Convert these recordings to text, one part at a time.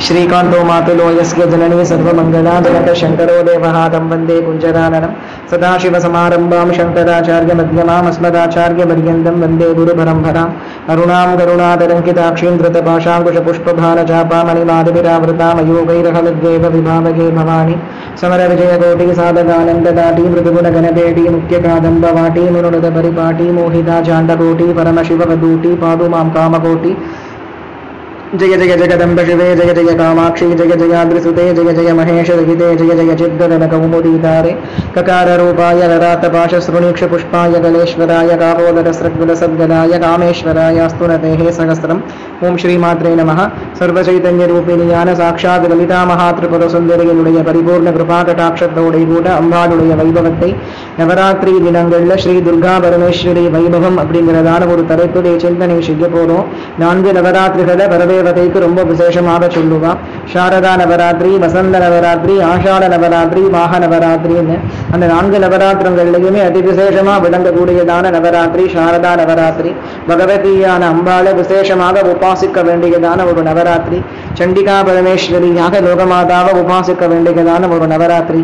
श्रीकान्तो मातुलो यस्य जननी सर्वमङ्गला जनकशङ्करो देवः तं वन्दे कुञ्जराननं सदाशिवसमारम्भां शङ्कराचार्यमध्यमाम् अस्मदाचार्यपर्यन्तं वन्दे गुरुपरम्पराम् अरुणां करुणातरङ्किताक्षीं धृतपाशाङ्कुशपुष्पभानचापामणिमादिभिरावृतामयोगैरहलद्वेव विभावगे भवानि समरविजयकोटिसाधकानन्ददाटी मृदुगुणगणपेटी मुख्यकादम्बवाटी मुनुनुदपरिपाटी मोहिता चाण्डकोटी परमशिववदूटी पादु मां कामकोटी जय जय जगदम्ब शिवे जय जय कामाक्षी जय जयाद्रिसुते जय जय महेश रहिते जय जय चिद्गगनकौमुदीतारे ककाररूपाय लरातपाशश्रुणीक्षपुष्पाय गलेश्वराय कापोदरस्रग्गुलसद्गदाय कामेश्वरायास्तु नतेः सहस्रम् ॐ श्रीमात्रे நமः சர்வச்சைத்தன்யரூபிணி ஞான சாட்சாத் லலிதா மகாத்ரிபுர சுந்தரியினுடைய பரிபூர்ண கிருபா கட்டாட்சத்தோடை கூட அம்பாளுடைய வைபவத்தை நவராத்திரி தினங்கள்ல ஸ்ரீ துர்கா பரமேஸ்வரி வைபவம் அப்படிங்கிறதான ஒரு தலைப்புடைய சிந்தனை செய்ய போறோம் நான்கு நவராத்திரிகளை பரதேவதைக்கு ரொம்ப விசேஷமாக சொல்லுவா சாரதா நவராத்திரி வசந்த நவராத்திரி ஆஷாட நவராத்திரி மாக நவராத்திரின்னு அந்த நான்கு நவராத்திரங்கள்லையுமே அதி விசேஷமா விளங்கக்கூடியதான நவராத்திரி சாரதா நவராத்திரி பகவதியான அம்பாளை விசேஷமாக உபாசிக்க வேண்டியதான ஒரு நவராத்திரி சண்டிகா பரமேஸ்வரியாக லோகமாதாவை உபாசிக்க வேண்டியதான ஒரு நவராத்திரி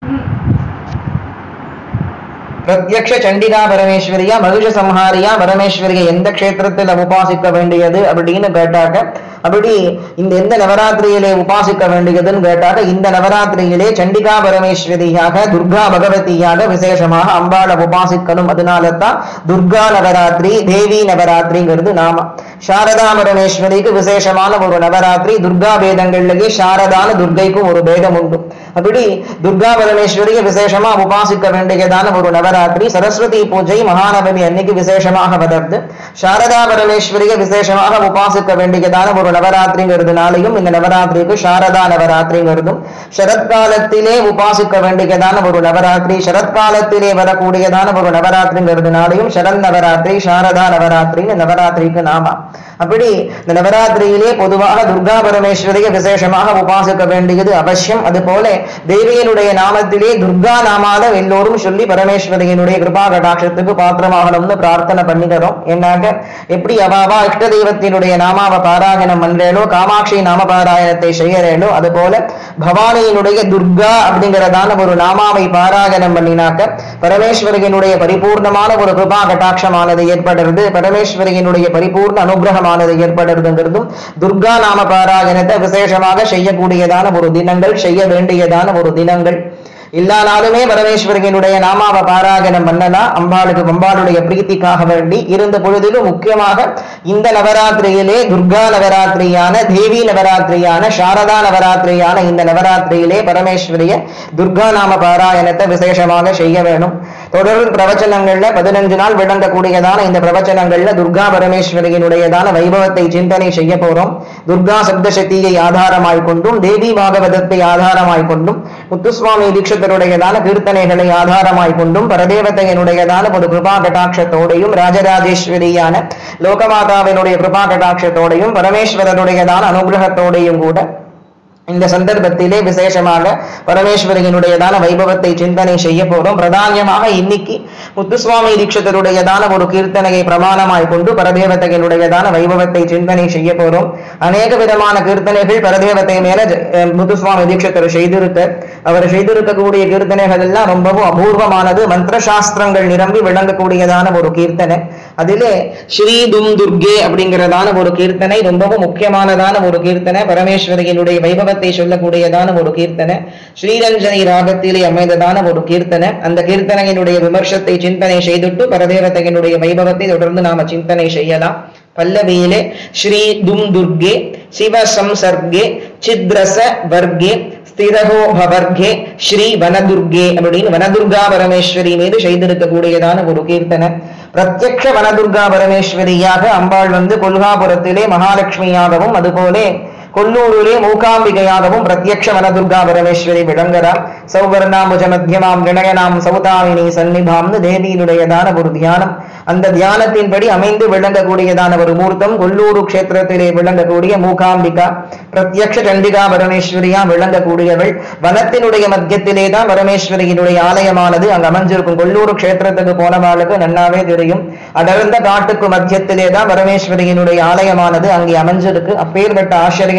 பிரத்யக்ஷ சண்டிகா பரமேஸ்வரியா மகிஷ சம்ஹாரியா பரமேஸ்வரியை எந்த க்ஷேத்திரத்துல உபாசிக்க வேண்டியது அப்படின்னு கேட்டாக்க அப்படி இந்த எந்த நவராத்திரியிலே உபாசிக்க வேண்டியதுன்னு கேட்டாக்க இந்த நவராத்திரியிலே சண்டிகா பரமேஸ்வரியாக துர்கா பகவதியாக விசேஷமாக அம்பாளை உபாசிக்கணும் அதனால தான் துர்கா நவராத்திரி தேவி நவராத்திரிங்கிறது நாம சாரதா பரமேஸ்வரிக்கு விசேஷமான ஒரு நவராத்திரி துர்கா வேதங்கள்லயே சாரதான துர்கைக்கும் ஒரு பேதம் உண்டு அப்படி துர்கா பரமேஸ்வரியை விசேஷமா உபாசிக்க வேண்டியதான ஒரு நவராத்திரி சரஸ்வதி பூஜை மகாநவமி அன்னைக்கு விசேஷமாக வளர்ந்து சாரதா பரமேஸ்வரியை விசேஷமாக உபாசிக்க வேண்டியதான ஒரு நவராத்திரிங்கிறதுனாலையும் இந்த நவராத்திரிக்கு சாரதா நவராத்திரிங்கிறதும் சரத்காலத்திலே உபாசிக்க வேண்டியதான ஒரு நவராத்திரி சரத்காலத்திலே வரக்கூடியதான ஒரு நவராத்திரிங்கிறதுனாலையும் சரத் நவராத்திரி சாரதா நவராத்திரின்னு நவராத்திரிக்கு நாமா அப்படி இந்த நவராத்திரியிலே பொதுவாக துர்கா பரமேஸ்வரியை விசேஷமாக உபாசிக்க வேண்டியது அவசியம் அது போல தேவியனுடைய நாமத்திலே துர்கா நாமால எல்லோரும் சொல்லி பரமேஸ்வரியினுடைய கிருபா கடாட்சத்துக்கு பாத்திரமாகணும்னு பிரார்த்தனை பண்ணிக்கிறோம் என்னாக்க எப்படி அவாவா இஷ்ட தெய்வத்தினுடைய நாமாவை பாராயணம் பண்றேனோ காமாட்சி நாம பாராயணத்தை செய்யறேனோ அது போல பவானியினுடைய துர்கா அப்படிங்கிறதான ஒரு நாமாவை பாராயணம் பண்ணினாக்க பரமேஸ்வரியினுடைய பரிபூர்ணமான ஒரு கிருபா கட்டாட்சமானது ஏற்படுறது பரமேஸ்வரியினுடைய பரிபூர்ண அனுகிரகமானது ஏற்படுறதுங்கிறதும் துர்கா நாம பாராயணத்தை விசேஷமாக செய்யக்கூடியதான ஒரு தினங்கள் செய்ய வேண்டியதான ஒரு தினங்கள் எல்லா நாளுமே பரமேஸ்வரியினுடைய நாமாவை பாராயணம் பண்ணலாம் அம்பாளுக்கு அம்பாளுடைய பிரீத்திக்காக வேண்டி இருந்த பொழுதிலும் முக்கியமாக இந்த நவராத்திரியிலே துர்கா நவராத்திரியான தேவி நவராத்திரியான சாரதா நவராத்திரியான இந்த நவராத்திரியிலே பரமேஸ்வரிய துர்கா நாம பாராயணத்தை விசேஷமாக செய்ய வேணும் தொடர் பிரவச்சனங்கள்ல பதினஞ்சு நாள் விளங்கக்கூடியதான இந்த பிரவச்சனங்கள்ல துர்கா பரமேஸ்வரியினுடையதான வைபவத்தை சிந்தனை செய்ய போறோம் துர்கா சப்தசக்தியை ஆதாரமாய் கொண்டும் தேவி பாகவதத்தை ஆதாரமாய் கொண்டும் முத்துசுவாமி தீட்சிதருடையதான கீர்த்தனைகளை ஆதாரமாய் கொண்டும் பரதேவதையனுடையதான ஒரு கிருபா கட்டாட்சத்தோடையும் ராஜராஜேஸ்வரியான லோகமாதாவினுடைய கிருபா கட்டாட்சத்தோடையும் பரமேஸ்வரனுடையதான அனுகிரகத்தோடையும் கூட இந்த சந்தர்ப்பத்திலே விசேஷமாக பரமேஸ்வரியினுடையதான வைபவத்தை சிந்தனை செய்ய போறோம் பிரதானியமாக இன்னைக்கு முத்துசுவாமி தீட்சிதருடையதான ஒரு கீர்த்தனையை பிரமாணமாய் கொண்டு பரதேவதையினுடையதான வைபவத்தை சிந்தனை செய்ய போறோம் அநேக விதமான கீர்த்தனைகள் பரதேவத்தை மேல அஹ், முத்துசுவாமி தீட்சிதர் செய்திருக்க அவர் செய்திருக்கக்கூடிய கீர்த்தனைகள் எல்லாம் ரொம்பவும் அபூர்வமானது மந்திர சாஸ்திரங்கள் நிரம்பி விளங்கக்கூடியதான ஒரு கீர்த்தனை அதிலே ஸ்ரீ தும் துர்கே அப்படிங்கிறதான ஒரு கீர்த்தனை ரொம்பவும் முக்கியமானதான ஒரு கீர்த்தனை பரமேஸ்வரியினுடைய வைபவத்தை சொல்லக்கூடியதான ஒரு கீர்த்தனை ஸ்ரீரஞ்சனி ராகத்திலே அமைந்ததான ஒரு கீர்த்தனை அந்த கீர்த்தனையினுடைய விமர்சத்தை சிந்தனை செய்துட்டு பரதேவதையினுடைய வைபவத்தை தொடர்ந்து நாம சிந்தனை செய்யலாம் பல்லவியிலே ஸ்ரீ தும் துர்கே சிவ சம்சர்கே சித்ரச வர்கே ஸ்திரகோ பவர்கே ஸ்ரீ வனதுர்கே அப்படின்னு வனதுர்கா பரமேஸ்வரி மீது செய்திருக்கக்கூடியதான ஒரு கீர்த்தனை பிரத்யக்ஷ வனதுர்கா பரமேஸ்வரியாக அம்பாள் வந்து கொல்காபுரத்திலே மகாலட்சுமியாகவும் அதுபோலே கொல்லூரிலே மூகாம்பிகையாகவும் பிரத்யக்ஷ வனதுர்கா பரமேஸ்வரி விளங்குறார் சௌவர்ணாம்புஜ மத்தியமாம் வினயனாம் சௌதாவினி சன்னிபாம்னு தேவியினுடையதான ஒரு தியானம் அந்த தியானத்தின்படி அமைந்து விளங்கக்கூடியதான ஒரு மூர்த்தம் கொல்லூரு க்ஷேத்திரத்திலே விளங்கக்கூடிய மூகாம்பிகா பிரத்யக்ஷ சண்டிகா பரமேஸ்வரியா விளங்கக்கூடியவள் வனத்தினுடைய மத்தியத்திலே தான் பரமேஸ்வரியினுடைய ஆலயமானது அங்கு அமைஞ்சிருக்கும் கொல்லூரு க்ஷேத்திரத்துக்கு போனவாளுக்கு நன்னாவே தெரியும் அடர்ந்த காட்டுக்கு மத்தியத்திலே தான் பரமேஸ்வரியினுடைய ஆலயமானது அங்கே அமைஞ்சிருக்கு அப்பேற்பட்ட ஆச்சரியம்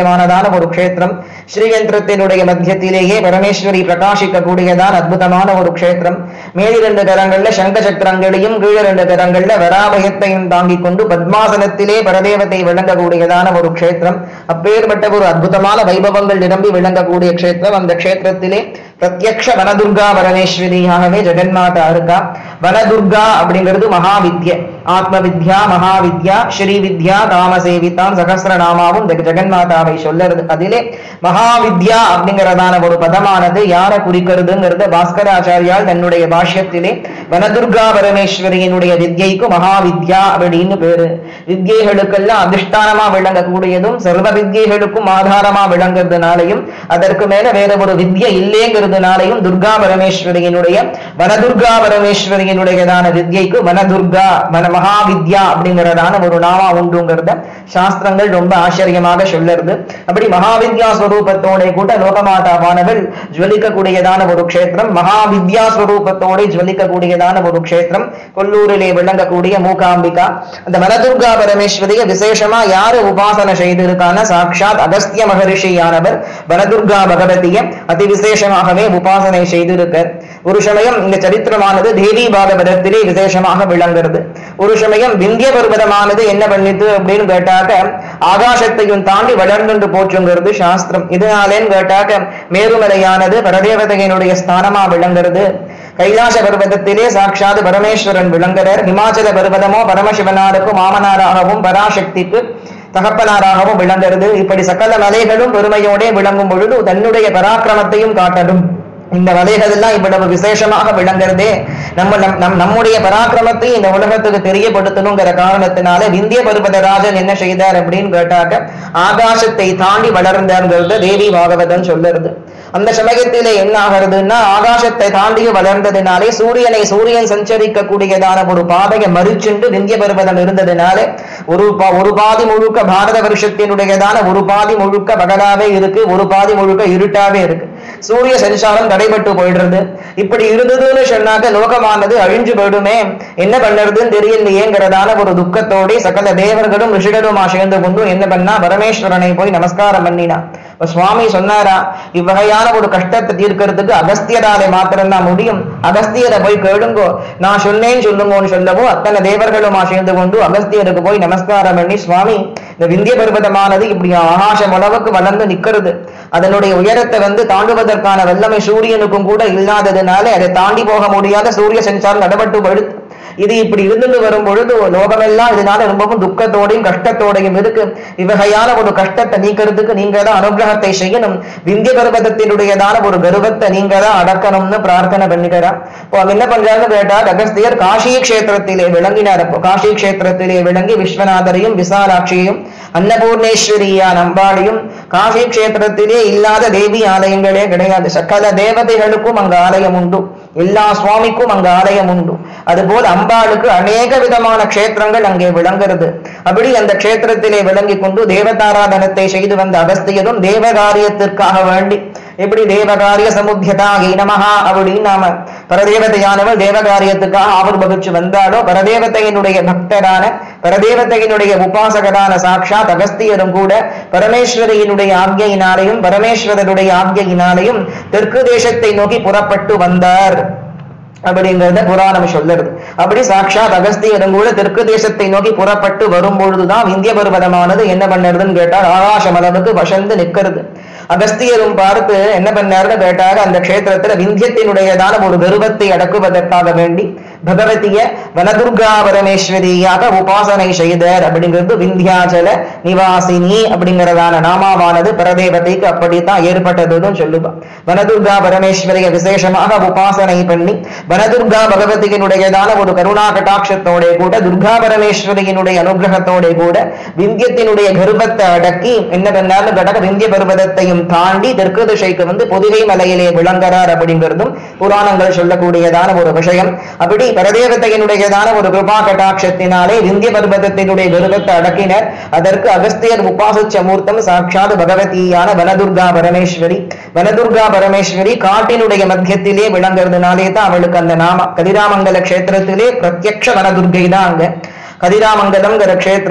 ஆச்சரியமானதான ஒரு க்ஷேத்திரம் ஸ்ரீயந்திரத்தினுடைய மத்தியத்திலேயே பரமேஸ்வரி பிரகாசிக்கக்கூடியதான அற்புதமான ஒரு க்ஷேத்திரம் மேலிரண்டு கரங்கள்ல சங்க சக்கரங்களையும் கீழிரண்டு கரங்கள்ல வராபயத்தையும் தாங்கிக் கொண்டு பத்மாசனத்திலே பரதேவத்தை விளங்கக்கூடியதான ஒரு க்ஷேத்திரம் அப்பேற்பட்ட ஒரு அற்புதமான வைபவங்கள் நிரம்பி விளங்கக்கூடிய க்ஷேத்திரம் அந்த க்ஷேத்திரத்திலே பிரத்யக்ஷ வனதுர்கா பரமேஸ்வரியாகவே ஜெகன்மாதா இருக்கா வனதுர்கா அப்படிங்கிறது மகாவித்ய ஆத்ம வித்யா மகாவித்யா ஸ்ரீ வித்யா காமசேவிதான் சகசிரநாமாவும் இந்த ஜெகன்மாதாவை சொல்லறது அதிலே மகாவித்யா அப்படிங்கிறதான ஒரு பதமானது யாரை குறிக்கிறதுங்கிறத பாஸ்கராச்சாரியால் தன்னுடைய பாஷ்யத்திலே வனதுர்கா பரமேஸ்வரியினுடைய வித்யைக்கு மகாவித்யா அப்படின்னு பேரு வித்யைகளுக்கெல்லாம் அதிஷ்டானமா விளங்கக்கூடியதும் சர்வ வித்யைகளுக்கும் ஆதாரமா விளங்குறதுனாலையும் அதற்கு மேல வேற ஒரு வித்யை இல்லைங்கிறதுனாலையும் துர்கா பரமேஸ்வரியினுடைய வனதுர்கா பரமேஸ்வரியினுடையதான வித்யைக்கு வனதுர்கா வன மகாவித்யா அப்படிங்கிறதான ஒரு நாமா உண்டுங்கிறத சாஸ்திரங்கள் ரொம்ப ஆச்சரியமாக சொல்லுறது அப்படி மகாவித்யா ஸ்வரூபத்தோட கூட லோகமாதாவானவள் ஜுவலிக்கக்கூடியதான ஒரு க்ஷேத்திரம் மகாவித்யா ஸ்வரூபத்தோட ஜுவலிக்கக்கூடியதான ஒரு க்ஷேத்திரம் கொல்லூரிலே விளங்கக்கூடிய மூகாம்பிகா அந்த வனதுர்கா பரமேஸ்வரிய விசேஷமா யாரு உபாசனை செய்திருக்கான சாட்சாத் அகஸ்திய மகரிஷியானவர் வனதுர்கா பகவதிய அதி விசேஷமாகவே உபாசனை செய்திருக்கார் ஒரு சமயம் இந்த சரித்திரமானது தேவி பாகவதத்திலே விசேஷமாக விளங்குறது ஒரு சமயம் விந்திய பர்வதமானது என்ன பண்ணிட்டு அப்படின்னு கேட்டாக்க ஆகாசத்தையும் தாண்டி வளர்ந்து போச்சுங்கிறது சாஸ்திரம் இதனாலேன்னு கேட்டாக்க மேருமலையானது பரதேவதையினுடைய ஸ்தானமா விளங்குறது கைலாச பர்வதத்திலே சாட்சாத் பரமேஸ்வரன் விளங்குறார் இமாச்சல பர்வதமோ பரமசிவனாருக்கும் மாமனாராகவும் பராசக்திக்கு தகப்பனாராகவும் விளங்குறது இப்படி சகல மலைகளும் பெருமையோடே விளங்கும் பொழுது தன்னுடைய பராக்கிரமத்தையும் காட்டலும் இந்த மலைகளெல்லாம் இவ்வளவு விசேஷமாக விளங்குறதே நம்ம நம் நம் நம்முடைய பராக்கிரமத்தை இந்த உலகத்துக்கு தெரியப்படுத்தணுங்கிற காரணத்தினால விந்திய பருவதராஜன் என்ன செய்தார் அப்படின்னு கேட்டாக்க ஆகாசத்தை தாண்டி வளர்ந்தார்ங்கிறத தேவி பாகவதன் சொல்லுறது அந்த சமயத்திலே என்ன ஆகிறதுன்னா ஆகாசத்தை தாண்டி வளர்ந்ததுனாலே சூரியனை சூரியன் சஞ்சரிக்க கூடியதான ஒரு பாதையை மறிச்சுண்டு விந்திய பருவதம் இருந்ததுனால ஒரு பா- ஒரு பாதி முழுக்க பாரத வருஷத்தினுடையதான ஒரு பாதி முழுக்க பகலாவே இருக்கு ஒரு பாதி முழுக்க இருட்டாவே இருக்கு சூரிய சஞ்சாரம் தடைபட்டு போயிடுறது இப்படி இருந்ததுன்னு சொன்னாக்க லோகமானது அழிஞ்சு போயிடுமே என்ன பண்ணுறதுன்னு தெரியலையேங்கிறதான ஒரு துக்கத்தோட சகல தேவர்களும் ரிஷிகளுமா சேர்ந்து கொண்டு என்ன பண்ணா பரமேஸ்வரனை போய் நமஸ்காரம் பண்ணினா இப்ப சுவாமி சொன்னாரா இவ்வகையான ஒரு கஷ்டத்தை தீர்க்கறதுக்கு அகஸ்தியராலே மாத்திரம்தான் முடியும் அகஸ்தியரை போய் கேளுங்கோ நான் சொன்னேன் சொல்லுங்கோன்னு சொல்லவோ அத்தனை தேவர்களுமா சேர்ந்து கொண்டு அகஸ்தியருக்கு போய் நமஸ்காரம் பண்ணி சுவாமி இந்த விந்திய பர்வதமானது இப்படி ஆகாசம் அளவுக்கு வளர்ந்து நிக்கிறது அதனுடைய உயரத்தை வந்து தாண்டுவதற்கான வல்லமை சூரியனுக்கும் கூட இல்லாததுனால அதை தாண்டி போக முடியாத சூரிய சென்சார் நடபட்டு படுத்து இது இப்படி இருந்துட்டு வரும் பொழுது லோகமெல்லாம் இதனால ரொம்பவும் துக்கத்தோடையும் கஷ்டத்தோடையும் இருக்கு இவ்வகையான ஒரு கஷ்டத்தை நீக்கிறதுக்கு நீங்க தான் அனுகிரகத்தை செய்யணும் விந்திய பர்வதத்தினுடையதான ஒரு கர்வத்தை நீங்க தான் அடக்கணும்னு பிரார்த்தனை பண்ணிக்கிறா இப்போ அவங்க என்ன பண்றாங்க கேட்டா அகஸ்தியர் காஷி கஷேத்திரத்திலே விளங்கினார் அப்போ காஷி கஷேத்திரத்திலே விளங்கி விஸ்வநாதரையும் விசாலாட்சியையும் அன்னபூர்ணேஸ்வரியா நம்பாளையும் காஷி கஷேத்திரத்திலே இல்லாத தேவி ஆலயங்களே கிடையாது சகல தேவதைகளுக்கும் அங்க ஆலயம் உண்டு எல்லா சுவாமிக்கும் அங்க ஆலயம் உண்டு அதுபோல் அம்பாளுக்கு அநேக விதமான க்ஷேத்திரங்கள் அங்கே விளங்குறது அப்படி அந்த க்ஷேத்திரத்திலே விளங்கி கொண்டு தேவதாராதனத்தை செய்து வந்த அகஸ்தியரும் தேவகாரியத்திற்காக வேண்டி எப்படி தேவகாரிய சமுத்தியதாகி நமஹா அப்படின்னு நாம பரதேவதையானவர் தேவகாரியத்துக்காக ஆவிர்வகிச்சு வந்தாலோ பரதேவதையினுடைய பக்தரான பரதேவதையினுடைய உபாசகரான சாட்சாத் அகஸ்தியரும் கூட பரமேஸ்வரியினுடைய ஆக்ஞையினாலையும் பரமேஸ்வரருடைய ஆக்ஞையினாலையும் தெற்கு தேசத்தை நோக்கி புறப்பட்டு வந்தார் அப்படிங்கறத புராணம் சொல்லுறது அப்படி சாட்சாத் அகஸ்தியரும் கூட தெற்கு தேசத்தை நோக்கி புறப்பட்டு வரும் பொழுதுதான் இந்திய பர்வதமானது என்ன பண்ணுறதுன்னு கேட்டால் ஆகாசம் அளவுக்கு வசந்து நிக்கிறது அகஸ்தியரும் பார்த்து என்ன பண்ணாருன்னு கேட்டாரு அந்த க்ஷேத்திரத்துல விந்தியத்தினுடையதான ஒரு கர்வத்தை அடக்குவதற்காக வேண்டி பகவதிய வனதுர்கா பரமேஸ்வரியாக உபாசனை செய்தார் அப்படிங்கிறது விந்தியாச்சல நிவாசினி அப்படிங்கிறதான நாமாவானது பரதேவதைக்கு அப்படித்தான் ஏற்பட்டதுன்னு சொல்லுவான் வனதுர்கா பரமேஸ்வரிய விசேஷமாக உபாசனை பண்ணி வனதுர்கா பகவதியினுடையதான ஒரு கருணா கட்டாட்சத்தோட கூட துர்கா பரமேஸ்வரியினுடைய அனுகிரகத்தோட கூட விந்தியத்தினுடைய கர்ப்பத்தை அடக்கி என்ன பண்ணாலும் கடக விந்திய பர்வதத்தையும் தாண்டி தெற்கு திசைக்கு வந்து பொதிகை மலையிலே விளங்குறார் அப்படிங்கிறதும் புராணங்கள் சொல்லக்கூடியதான ஒரு விஷயம் அப்படி பரதேவத்தையினுடையதான ஒரு கிருபா கட்டாட்சத்தினாலே விந்திய பர்வதத்தினுடைய கர்ப்பத்தை அடக்கினர் அதற்கு அகஸ்தியர் உபாசிச்ச மூர்த்தம் சாட்சாத் பகவதியான வனதுர்கா பரமேஸ்வரி வனதுர்கா பரமேஸ்வரி காட்டினுடைய மத்தியத்திலே விளங்குறதுனாலே தான் அவளுக்கு அந்த நாம கதிராமங்கல க்ஷேத்திரத்திலே பிரத்யக்ஷ வனதுர்கை தான் அங்க கதிராமங்கலம்ங்கிற க்ஷேத்திரம்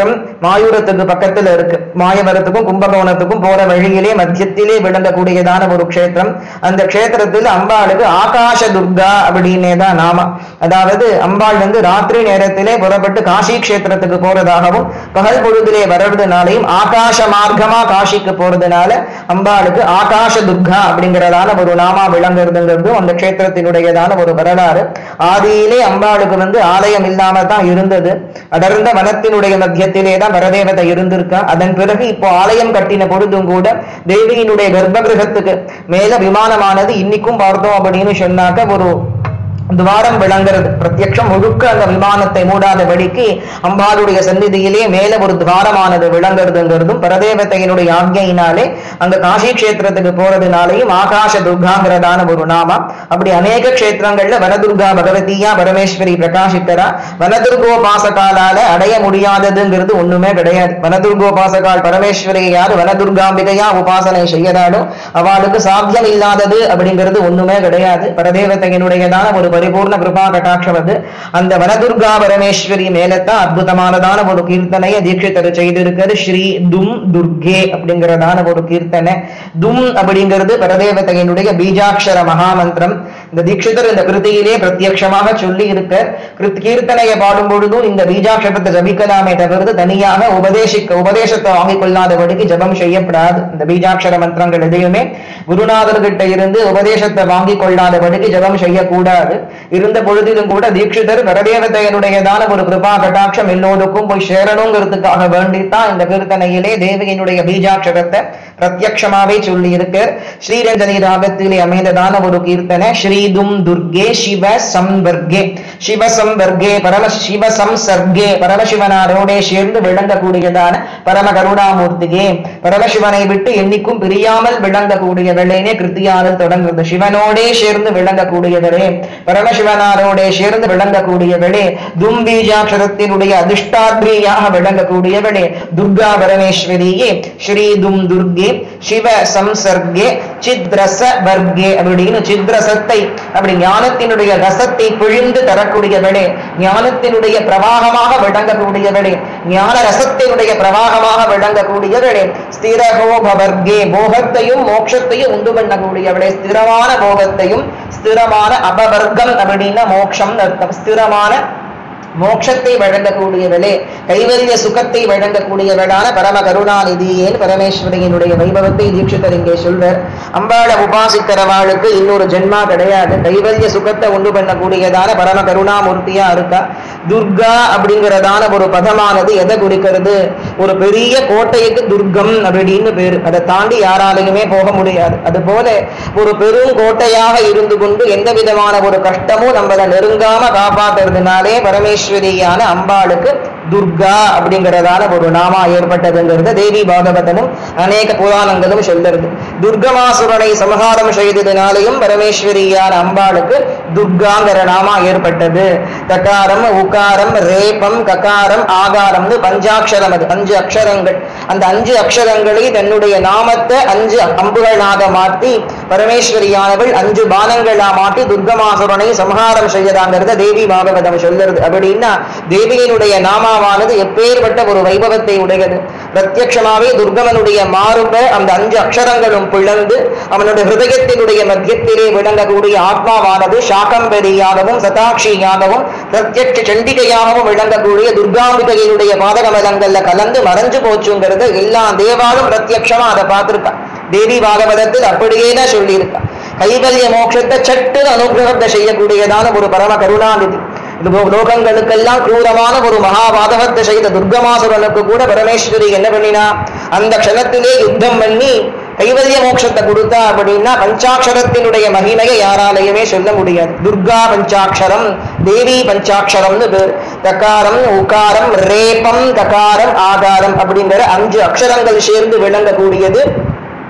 மாயூரத்துக்கு பக்கத்துல இருக்கு மாயவரத்துக்கும் கும்பகோணத்துக்கும் போற வழியிலே மத்தியத்திலே விளங்கக்கூடியதான ஒரு க்ஷேத்திரம் அந்த க்ஷேத்திரத்தில் அம்பாளுக்கு ஆகாஷ துர்கா அப்படின்னே தான் நாம அதாவது அம்பாள் வந்து ராத்திரி நேரத்திலே புறப்பட்டு காஷி க்ஷேத்திரத்துக்கு போறதாகவும் பகல் பொழுதிலே வர்றதுனாலையும் ஆகாச மார்க்கமா காஷிக்கு போறதுனால அம்பாளுக்கு ஆகாஷ துர்கா அப்படிங்கிறதான ஒரு நாமா விளங்குறதுங்கிறது அந்த க்ஷேத்திரத்தினுடையதான ஒரு வரலாறு ஆதியிலே அம்பாளுக்கு வந்து ஆலயம் இல்லாம தான் இருந்தது அடர்ந்த வனத்தினுடைய மத்தியத்திலே தான் வரதேவதை இருந்திருக்கா அதன் பிறகு இப்போ ஆலயம் கட்டின பொழுதும் கூட தேவியினுடைய கர்ப்பகிரகத்துக்கு மேல விமானமானது இன்னைக்கும் பார்த்தோம் அப்படின்னு சொன்னாக்க ஒரு துவாரம் விளங்குறது பிரத்யக்ஷம் முழுக்க அந்த விமானத்தை மூடாதபடிக்கு அம்பாளுடைய சந்நிதியிலே மேல ஒரு துவாரமானது விளங்குறதுங்கிறதும் பரதேவத்தையினுடைய ஆக்ஞையினாலே அங்க காஷி கஷேத்திரத்துக்கு போறதுனாலையும் ஆகாஷ துர்காங்கிறதான ஒரு நாமம் அப்படி அநேக க்ஷேத்திரங்கள்ல வனதுர்கா பகவதியா பரமேஸ்வரி பிரகாசிக்கிறா வனதுர்கோபாசகாலால அடைய முடியாததுங்கிறது ஒண்ணுமே கிடையாது வனதுர்கோபாசகால் பரமேஸ்வரி யார் வனதுர்காம்பிகையா உபாசனை செய்யறாளோ அவளுக்கு சாத்தியம் இல்லாதது அப்படிங்கிறது ஒண்ணுமே கிடையாது பரதேவத்தையினுடையதான ஒரு பரிபூர்ண கிருபா கட்டாட்சம் அது அந்த வனதுர்கா பரமேஸ்வரி மேலத்தான் அற்புதமானதான ஒரு கீர்த்தனையை தீட்சிதர் செய்திருக்கிறது ஸ்ரீ தும் துர்கே அப்படிங்கிறதான ஒரு கீர்த்தனை தும் அப்படிங்கிறது பரதேவதையினுடைய பீஜாட்சர மகாமந்திரம் இந்த தீட்சிதர் இந்த கிருதியிலே பிரத்யட்சமாக சொல்லி இருக்க கிருத் கீர்த்தனையை பாடும் பொழுதும் இந்த பீஜாட்சரத்தை ஜபிக்கலாமே தவிர்த்து தனியாக உபதேசிக்க உபதேசத்தை வாங்கிக் கொள்ளாதபடிக்கு ஜபம் செய்யப்படாது இந்த பீஜாட்சர மந்திரங்கள் எதையுமே குருநாதர்கிட்ட இருந்து உபதேசத்தை வாங்கிக் கொள்ளாதபடிக்கு ஜபம் செய்யக்கூடாது இருந்த பொழுதிலும் கூட தீட்சிதர் வரதேவதையனுடையதான ஒரு கிருபா கட்டாட்சம் எல்லோருக்கும் போய் சேரணுங்கிறதுக்காக வேண்டித்தான் இந்த கீர்த்தனையிலே தேவியினுடைய பீஜாட்சரத்தை பிரத்யக்ஷமாவே சொல்லி இருக்கு ஸ்ரீரஞ்சனி ராகத்திலே அமைந்ததான ஒரு கீர்த்தனை ஸ்ரீதும் துர்கே சிவ சம்பர்கே சிவ சம்பர்கே பரம சிவ சம்சர்கே பரமசிவனாரோடே சேர்ந்து விளங்கக்கூடியதான பரம கருணாமூர்த்திகே பரமசிவனை விட்டு என்னைக்கும் பிரியாமல் விளங்கக்கூடியவளேனே கிருத்தியானது தொடங்குறது சிவனோடே சேர்ந்து விளங்கக்கூடியவளே பரமசிவனாரோடே சேர்ந்து விளங்கக்கூடியவளே தும்பீஜாட்சரத்தினுடைய அதிஷ்டாத்ரியாக விளங்கக்கூடியவளே துர்கா பரமேஸ்வரியே ஸ்ரீ தும் துர்கே சிவ சம்சர்கே சித்ரச வர்க்கே அப்படின்னு சித்ரசத்தை அப்படி ஞானத்தினுடைய ரசத்தை பிழிந்து தரக்கூடியவளே ஞானத்தினுடைய பிரவாகமாக விளங்கக்கூடியவளே ஞான ரசத்தினுடைய பிரவாகமாக விளங்கக்கூடியவளே ஸ்திரகோபவர்கே போகத்தையும் மோட்சத்தையும் உண்டு பண்ணக்கூடியவளே ஸ்திரமான போகத்தையும் ஸ்திரமான அபவர்க்கம் அப்படின்னா மோட்சம் அர்த்தம் ஸ்திரமான மோட்சத்தை வழங்கக்கூடியவளே கைவல்ய சுகத்தை வழங்கக்கூடியவளான பரம கருணாநிதியேன் பரமேஸ்வரியினுடைய வைபவத்தை தீட்சிதர் இங்கே சொல்வர் அம்பாளை உபாசிக்கிறவாளுக்கு இன்னொரு ஜென்மா கிடையாது கைவல்ய சுகத்தை உண்டு பண்ணக்கூடியதான பரம கருணாமூர்த்தியா இருக்கா துர்கா அப்படிங்கிறதான ஒரு பதமானது எதை குறிக்கிறது ஒரு பெரிய கோட்டைக்கு துர்க்கம் அப்படின்னு பேரு அதை தாண்டி யாராலையுமே போக முடியாது அது போல ஒரு பெரும் கோட்டையாக இருந்து கொண்டு எந்த விதமான ஒரு கஷ்டமும் நம்மளை நெருங்காம காப்பாத்துறதுனாலே பரமேஸ்வரியான அம்பாளுக்கு துர்கா அப்படிங்கிறதான ஒரு நாமா ஏற்பட்டதுங்கிறது தேவி பாகவதமும் அநேக புராணங்களும் சொல்லுறது துர்கமாசுரனை சமகாரம் செய்ததினாலையும் பரமேஸ்வரியான அம்பாளுக்கு துர்காங்கிற நாமா ஏற்பட்டது தகாரம் உகாரம் ரேபம் ககாரம் ஆகாரம்னு பஞ்சாட்சரம் அது அஞ்சு அக்ஷரங்கள் அந்த அஞ்சு அக்ஷரங்களை தன்னுடைய நாமத்தை அஞ்சு அம்புகளாக மாற்றி பரமேஸ்வரியானவள் அஞ்சு பானங்களா மாற்றி துர்கமாசுரனை சமகாரம் செய்யறாங்கிறத தேவி பாகவதம் சொல்லுறது அப்படின்னா தேவியினுடைய நாமாவானது எப்பேற்பட்ட ஒரு வைபவத்தை உடையது பிரத்யட்சமாவே துர்கவனுடைய மாறுப அந்த அஞ்சு அக்ஷரங்களும் பிளந்து அவனுடைய ஹிருதயத்தினுடைய மத்தியத்திலே விளங்கக்கூடிய ஆத்மாவானது சாகம்பரியாகவும் சதாட்சியாகவும் பிரத்யட்ச சண்டிகையாகவும் விளங்கக்கூடிய துர்காம்பிகையினுடைய பாதகமலங்கள்ல கலந்து மறைஞ்சு போச்சுங்கிறது எல்லா தேவாலும் பிரத்யட்சமா அதை பார்த்திருக்கா தேவி பாகவதத்தில் அப்படியே தான் சொல்லியிருக்கா கைவல்ய மோட்சத்தை சட்டு அனுகிரகத்தை செய்யக்கூடியதான ஒரு பரம கருணாநிதி இது லோ- லோகங்களுக்கெல்லாம் கிரூரமான ஒரு மகாபாதகத்தை செய்த துர்கமாசுரனுக்கு கூட பரமேஸ்வரி என்ன பண்ணினா அந்த க்ஷணத்திலே யுத்தம் பண்ணி கைவல்ய மோட்சத்தை கொடுத்தா அப்படின்னா பஞ்சாட்சரத்தினுடைய மகிமையை யாராலையுமே சொல்ல முடியாது துர்கா பஞ்சாட்சரம் தேவி பஞ்சாட்சரம்னு பேர் தகாரம் உகாரம் ரேபம் தகாரம் ஆகாரம் அப்படிங்கிற அஞ்சு அக்ஷரங்கள் சேர்ந்து விளங்கக்கூடியது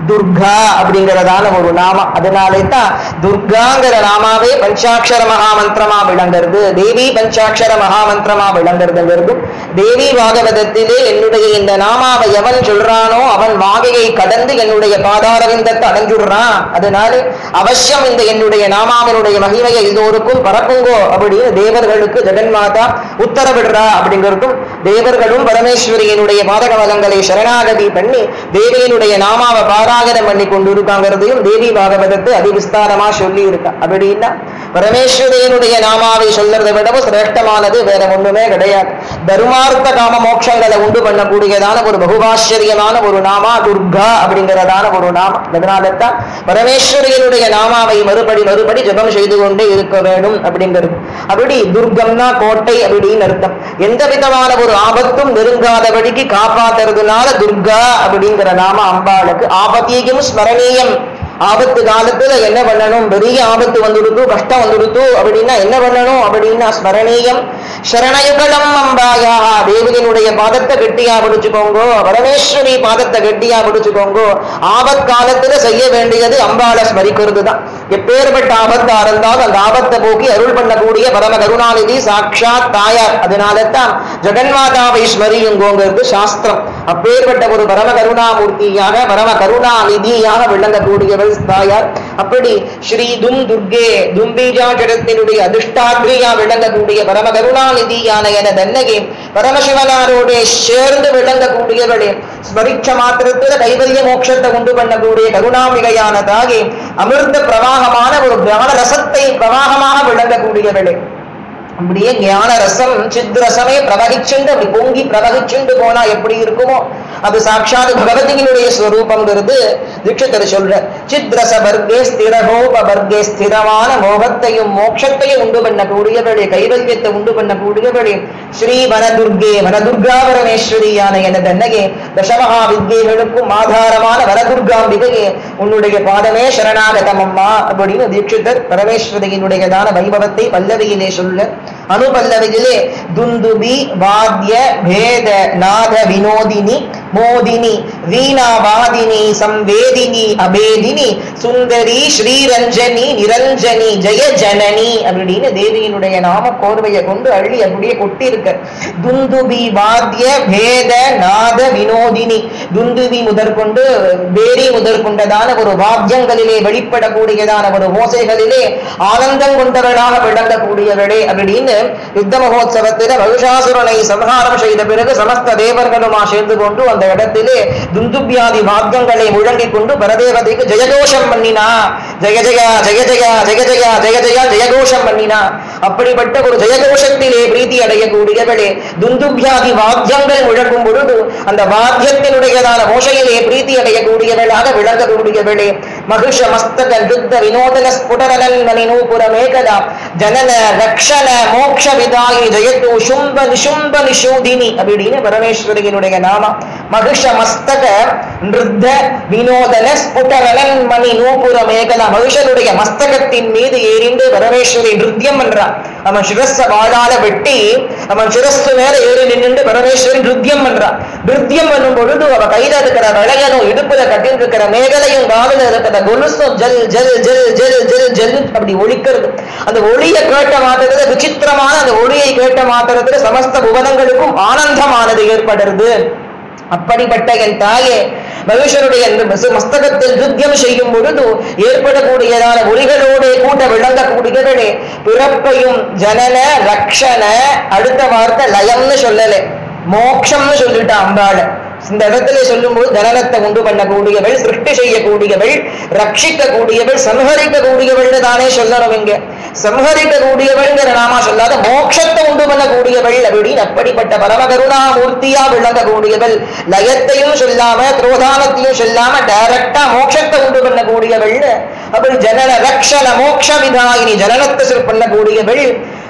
துர்கா அப்படிங்கிறதான ஒரு நாமம் அதனாலே தான் துர்காங்கிற நாமாவே பஞ்சாட்சர மகாமந்திரமா விளங்குறது தேவி பஞ்சாட்சர மகாமந்திரமா விளங்குறதுங்கிறதும் தேவி பாகவதத்திலே என்னுடைய இந்த நாமாவை எவன் சொல்றானோ அவன் மாகையை கடந்து என்னுடைய பாதாரவிந்தத்தை அடைஞ்சுடுறான் அதனால அவசியம் இந்த என்னுடைய நாமாவினுடைய மகிமையை எல்லோருக்கும் பரப்புங்கோ அப்படின்னு தேவர்களுக்கு ஜெகன்மாதா உத்தரவிடுறா அப்படிங்கிறதும் தேவர்களும் பரமேஸ்வரியினுடைய பாதகமலங்களை சரணாகதி பண்ணி தேவியினுடைய நாமாவை பாராயணம் பண்ணி கொண்டு இருக்காங்கிறதையும் தேவி பாகவதத்தை அதிவிஸ்தாரமா சொல்லி இருக்கா அப்படின்னா பரமேஸ்வரியினுடைய நாமாவை சொல்றதை விடவும் சிரேஷ்டமானது வேற ஒண்ணுமே கிடையாது தர்மார்த்த காம மோட்சங்களை உண்டு பண்ணக்கூடியதான ஒரு பகுபாஸ்வரியமான ஒரு நாமா துர்கா அப்படிங்கிறதான ஒரு நாமம் அதனால தான் பரமேஸ்வரியினுடைய நாமாவை மறுபடி மறுபடி ஜெபம் செய்து கொண்டே இருக்க வேண்டும் அப்படிங்கிறது அப்படி துர்கம்னா கோட்டை அப்படின்னு அர்த்தம் எந்த விதமான ஒரு ஆபத்தும் நெருங்காதபடிக்கு காப்பாத்துறதுனால துர்கா அப்படிங்கிற நாம அம்பாளுக்கு ஆபத்தீகம் ஸ்மரணீயம் ஆபத்து காலத்துல என்ன பண்ணணும் பெரிய ஆபத்து வந்துடுத்து கஷ்டம் வந்துடுத்து அப்படின்னா என்ன பண்ணணும் அப்படின்னா ஸ்மரணீயம் சரணயுகலம் அம்பாயா தேவியினுடைய பாதத்தை கெட்டியா பிடிச்சுக்கோங்க பரமேஸ்வரி பாதத்தை கெட்டியா பிடிச்சுக்கோங்க ஆபத் காலத்துல செய்ய வேண்டியது அம்பாளை ஸ்மரிக்கிறது தான் எப்பேற்பட்ட ஆபத்தா இருந்தாலும் அந்த ஆபத்தை போக்கி அருள் பண்ணக்கூடிய பரம கருணாநிதி சாட்சாத் தாயார் அதனால தான் ஜெகன்மாதாவை ஸ்மரியுங்கோங்கிறது சாஸ்திரம் அப்பேற்பட்ட ஒரு பரம கருணாமூர்த்தியாக பரம கருணாநிதியாக விளங்கக்கூடியவள் தாயார் அப்படி ஸ்ரீ தும் துர்கே தும்பீஜாச்சரத்தினுடைய அதிஷ்டாத்ரியா விளங்கக்கூடிய பரம கருணாநிதியான என தன்னகே பரமசிவனாரோட சேர்ந்து விளங்கக்கூடியவளே ஸ்மரிச்ச மாத்திரத்துல கைவல்ய மோட்சத்தை உண்டு பண்ணக்கூடிய கருணாமிகையானதாகி அமிர்த பிரவாகமான ஒரு ஞான ரசத்தை பிரவாகமாக விளங்கக்கூடியவளே அப்படியே ஞான ரசம் சித் ரசமே பிரவகிச்சுண்டு அப்படி பொங்கி பிரவகிச்சுண்டு போனா எப்படி இருக்குமோ அது சாட்சாத் பகவதியினுடைய ஸ்வரூபங்கிறது தீட்சிதர் சொல்ற சித் ரச வர்க்கே ஸ்திரகோப வர்க்கே ஸ்திரமான மோகத்தையும் மோட்சத்தையும் உண்டு பண்ணக்கூடியவளே கைவல்யத்தை உண்டு பண்ணக்கூடியவளே ஸ்ரீ வனதுர்கே வனதுர்கா பரமேஸ்வரியான என தன்னகே தசமகா வித்யைகளுக்கும் ஆதாரமான வரதுர்காம்பிகையே உன்னுடைய பாதமே சரணாகதம் அம்மா அப்படின்னு தீட்சிதர் பரமேஸ்வரியினுடைய வைபவத்தை பல்லவியிலே சொல்ல அனுபல்லவியிலே துந்துபி வாத்திய பேத நாத வினோதினி மோதினி வீணாவாதினி சம்வேதினி அபேதினி சுந்தரி ஸ்ரீரஞ்சனி நிரஞ்சனி ஜெய ஜனனி அப்படின்னு தேவியினுடைய நாம கோர்வையை கொண்டு அள்ளி அப்படியே கொட்டி இருக்க துந்துபி வாத்திய பேத நாத வினோதினி துந்துபி முதற்கொண்டு பேரி முதற்கொண்டதான ஒரு வாத்தியங்களிலே வெளிப்படக்கூடியதான ஒரு ஓசைகளிலே ஆனந்தம் கொண்டவளாக விளங்கக்கூடியவளே அப்படின்னு யுத்த மகோத்சவத்தில மகிஷாசுரனை சம்ஹாரம் செய்த பிறகு சமஸ்த தேவர்களுமா சேர்ந்து கொண்டு அந்த இடத்திலே துந்துபியாதி வாத்தியங்களை முழங்கிக் கொண்டு பரதேவதைக்கு ஜெயகோஷம் பண்ணினா ஜெய ஜெய ஜெய ஜெய ஜெய ஜெய ஜெய ஜெய ஜெயகோஷம் பண்ணினா அப்படிப்பட்ட ஒரு ஜெயகோஷத்திலே பிரீத்தி அடையக்கூடியவளே துந்துபியாதி வாத்தியங்கள் முழங்கும் பொழுது அந்த வாத்தியத்தினுடையதான ஓசையிலே பிரீத்தி அடையக்கூடியவளாக விளங்கக்கூடியவளே மகிஷ மஸ்தக யுத்த வினோதன ஸ்புடரனன் மணி நூபுர மேகதா ஜனன ரக்ஷண மோக்ஷ விதாயி ஜெயத்து சும்ப நிஷும்ப நிஷூதினி அப்படின்னு பரமேஸ்வரியினுடைய நாம மகிஷ மஸ்தக நிருத்த வினோதன ஸ்புடரனன் மணி நூபுர மேகதா மகிஷனுடைய மஸ்தகத்தின் மீது ஏறிண்டு பரமேஸ்வரி நிருத்தியம் பண்றான் அவன் சிரஸ்ஸ வாழால வெட்டி அவன் சிரஸ்து மேல ஏறி நின்று பரமேஸ்வரி நிருத்தியம் பண்றான் நிருத்தியம் பண்ணும் பொழுது அவ கையில இருக்கிற வளையனும் இடுப்புல கட்டிட்டு இருக்கிற மேகலையும் காதுல இருக்கிற கொலுசும் ஜல் ஜல் ஜல் ஜல் ஜல் ஜல் அப்படி ஒழிக்கிறது அந்த ஒளியை கேட்ட மாத்திரத்துல விசித்திரமான அந்த ஒளியை கேட்ட மாத்திரத்துல சமஸ்த புவனங்களுக்கும் ஆனந்தமானது ஏற்படுறது அப்படிப்பட்ட என் தாயே மனுஷனுடைய அந்த மச- மஸ்தகத்தில் யுத்தியம் செய்யும் பொழுது ஏற்படக்கூடியதான ஒளிகளோட கூட்ட விளங்கக்கூடியவர்களே பிறப்பையும் ஜனன ரக்ஷண அடுத்த வார்த்தை லயம்னு சொல்லல மோக்ஷம்னு சொல்லிட்டா அம்பாள இந்த இடத்துல சொல்லும்போது ஜனனத்தை உண்டு பண்ணக்கூடியவள் சிருஷ்டி செய்யக்கூடியவள் ரட்சிக்க கூடியவள் சம்ஹரிக்க கூடியவள் தானே சொல்லணும் இங்க சம்ஹரிக்க கூடியவள்ங்கிற நாமா சொல்லாத மோட்சத்தை உண்டு பண்ணக்கூடியவள் அப்படின்னு அப்படிப்பட்ட பரமகருணா மூர்த்தியா விளங்கக்கூடியவள் லயத்தையும் சொல்லாம துரோதானத்தையும் சொல்லாம டைரக்டா மோட்சத்தை உண்டு பண்ணக்கூடியவள் அப்படி ஜனன ரக்ஷண மோட்ச விதாயினி ஜனனத்தை சொல் பண்ணக்கூடியவள்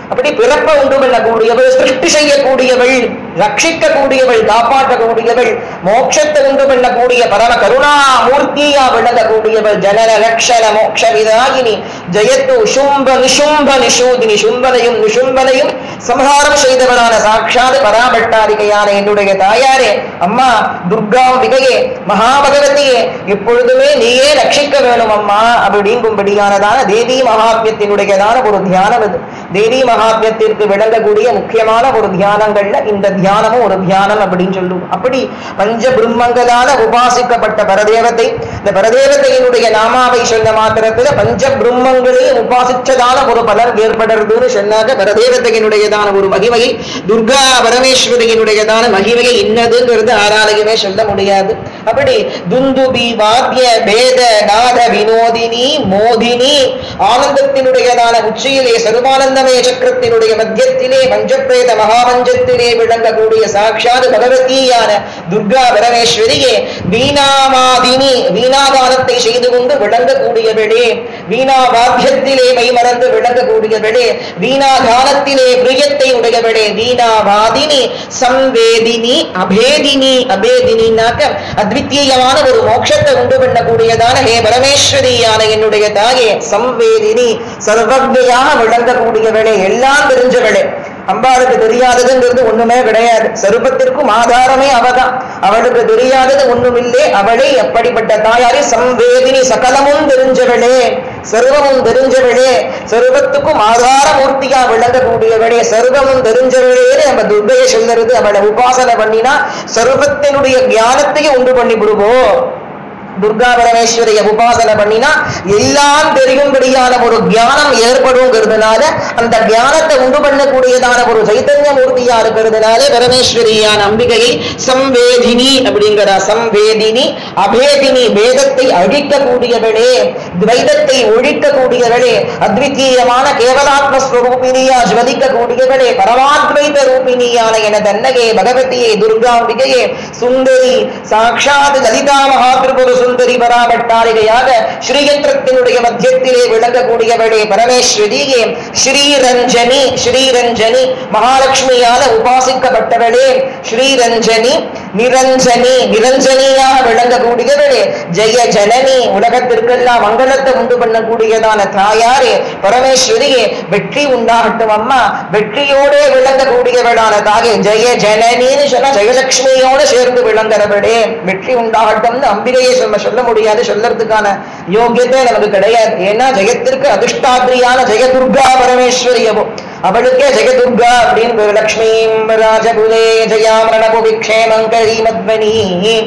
அப்படி பிறப்ப உண்டு பண்ணக்கூடியவள் சிருஷ்டி செய்யக்கூடியவள் ரட்சிக்கக்கூடியவள் காப்பாற்றக்கூடியவள் மோட்சத்தை உண்டு பண்ணக்கூடிய பரம கருணாமூர்த்தியா விளங்கக்கூடியவள் ஜனன லட்சண மோட்ச விதாகினி ஜெயத்து சும்ப நிஷும்ப நிஷூதினி சும்பனையும் நிஷும்பனையும் சம்ஹாரம் செய்தவரான சாட்சாத் பராபட்டாரிகையான என்னுடைய தாயாரே அம்மா துர்காம்பிகையே மகாபகவதியே எப்பொழுதுமே நீயே ரட்சிக்க வேணும் அம்மா அப்படிங்கும்படியானதான தேவி மகாத்மியத்தினுடையதான ஒரு தியானம் இது தேவி மகாத்மியத்திற்கு விளங்கக்கூடிய முக்கியமான ஒரு தியானங்கள்ல இந்த தியானமும் ஒரு தியானம் அப்படின்னு சொல்லுவோம் அப்படி பஞ்ச பிரம்மங்களால உபாசிக்கப்பட்ட பரதேவத்தை இந்த பரதேவத்தையினுடைய நாமாவை சொன்ன மாத்திரத்துல பஞ்ச பிரம்மங்களையும் உபாசிச்சதான ஒரு பலன் ஏற்படுறதுன்னு சொன்னாங்க பரதேவத்தையினுடையதான ஒரு மகிமையை துர்கா பரமேஸ்வரியினுடையதான மகிமையை இன்னதுங்கிறது ஆராலையுமே சொல்ல முடியாது அப்படி துந்துபி வாத்திய பேத நாத வினோதினி மோதினி ஆனந்தத்தினுடையதான உச்சியிலே சர்வானந்தமய சக்கரத்தினுடைய மத்தியத்திலே பஞ்சப்பிரேத மகாபஞ்சத்திலே விளங்கக்கூடிய சாட்சாத் பகவதியான துர்கா பரமேஸ்வரியே வீணாமாதினி வீணாகானத்தை செய்து கொண்டு விளங்கக்கூடியவளே வீணா வாத்தியத்திலே மெய்மறந்து விளங்கக்கூடியவளே வீணாகானத்திலே பிரியத்தை உடையவளே வீணாவாதினி சம்வேதினி அபேதினி அபேதினினாக்க அத்வித்தீயமான ஒரு மோட்சத்தை உண்டு பண்ணக்கூடியதான ஹே பரமேஸ்வரியான என்னுடைய தாயே சம்வேதினி சர்வஜயாக விளங்கக்கூடியவளே எல்லாம் தெரிஞ்சவளே அம்பாளுக்கு தெரியாததுங்கிறது ஒண்ணுமே கிடையாது சருப்பத்திற்கும் ஆதாரமே அவதான் அவளுக்கு தெரியாதது ஒண்ணுமில்லே அவளே எப்படிப்பட்ட தாயாரே சம்வேதினி சகலமும் தெரிஞ்சவளே சர்வமும் தெரிஞ்சவளே சர்வத்துக்கும் ஆதார மூர்த்தியா விளங்கக்கூடியவளே சர்வமும் தெரிஞ்சவளேன்னு நம்ம துர்கையை சொல்லுறது அவளை உபாசனை பண்ணினா சர்வத்தினுடைய ஞானத்தையும் உண்டு பண்ணி விடுவோம் துர்கா பரமேஸ்வரிய உபாசனை பண்ணினா எல்லாம் தெரியும்படியான ஒரு ஞானம் ஏற்படுங்கிறதுனால அந்த ஞானத்தை உண்டு பண்ணக்கூடியதான ஒரு சைத்தன்ய மூர்த்தியா இருக்கிறதுனால பரமேஸ்வரியான அம்பிகையை சம்வேதினி அப்படிங்கிற சம்வேதினி அபேதினி வேதத்தை அழிக்கக்கூடியவளே துவைதத்தை ஒழிக்கக்கூடியவளே அத்விதீயமான கேவலாத்ம ஸ்வரூபினியா ஜுவலிக்கக்கூடியவளே பரமாத்வைத ரூபினியான என தன்னகே பகவதியே துர்காம்பிகையே சுந்தரி சாட்சாத் லலிதா மகாதிருபுர சுந்தரி பராபட்டாரிகையாக ஸ்ரீயந்திரத்தினுடைய மத்தியத்திலே விளங்கக்கூடியவளே பரமேஸ்வரியே ஸ்ரீரஞ்சனி ஸ்ரீரஞ்சனி மகாலட்சுமியால உபாசிக்கப்பட்டவளே ஸ்ரீரஞ்சனி நிரஞ்சனி நிரஞ்சனியாக விளங்கக்கூடியவளே ஜெய ஜனனி உலகத்திற்கெல்லாம் மங்களத்தை உண்டு பண்ணக்கூடியதான தாயாரே பரமேஸ்வரியே வெற்றி உண்டாகட்டும் அம்மா வெற்றியோட விளங்கக்கூடியவளான தாயே ஜெய ஜனனின்னு சொன்னா ஜெயலட்சுமியோட சேர்ந்து விளங்குறவளே வெற்றி உண்டாகட்டும்னு அம்பிகையை நம்ம சொல்ல முடியாது சொல்லறதுக்கான யோகியத்தை நமக்கு கிடையாது ஏன்னா ஜெயத்திற்கு அதிர்ஷ்டாத்ரியான ஜெயதுர்கா பரமேஸ்வரியவோ அவளுக்கே ஜெகதுர்கா அப்படின்னு பேரு. லக்ஷ்மீம் ராஜகுலே ஜெயாம் ரணபுவிக்ஷேமங்கரி மத்வனி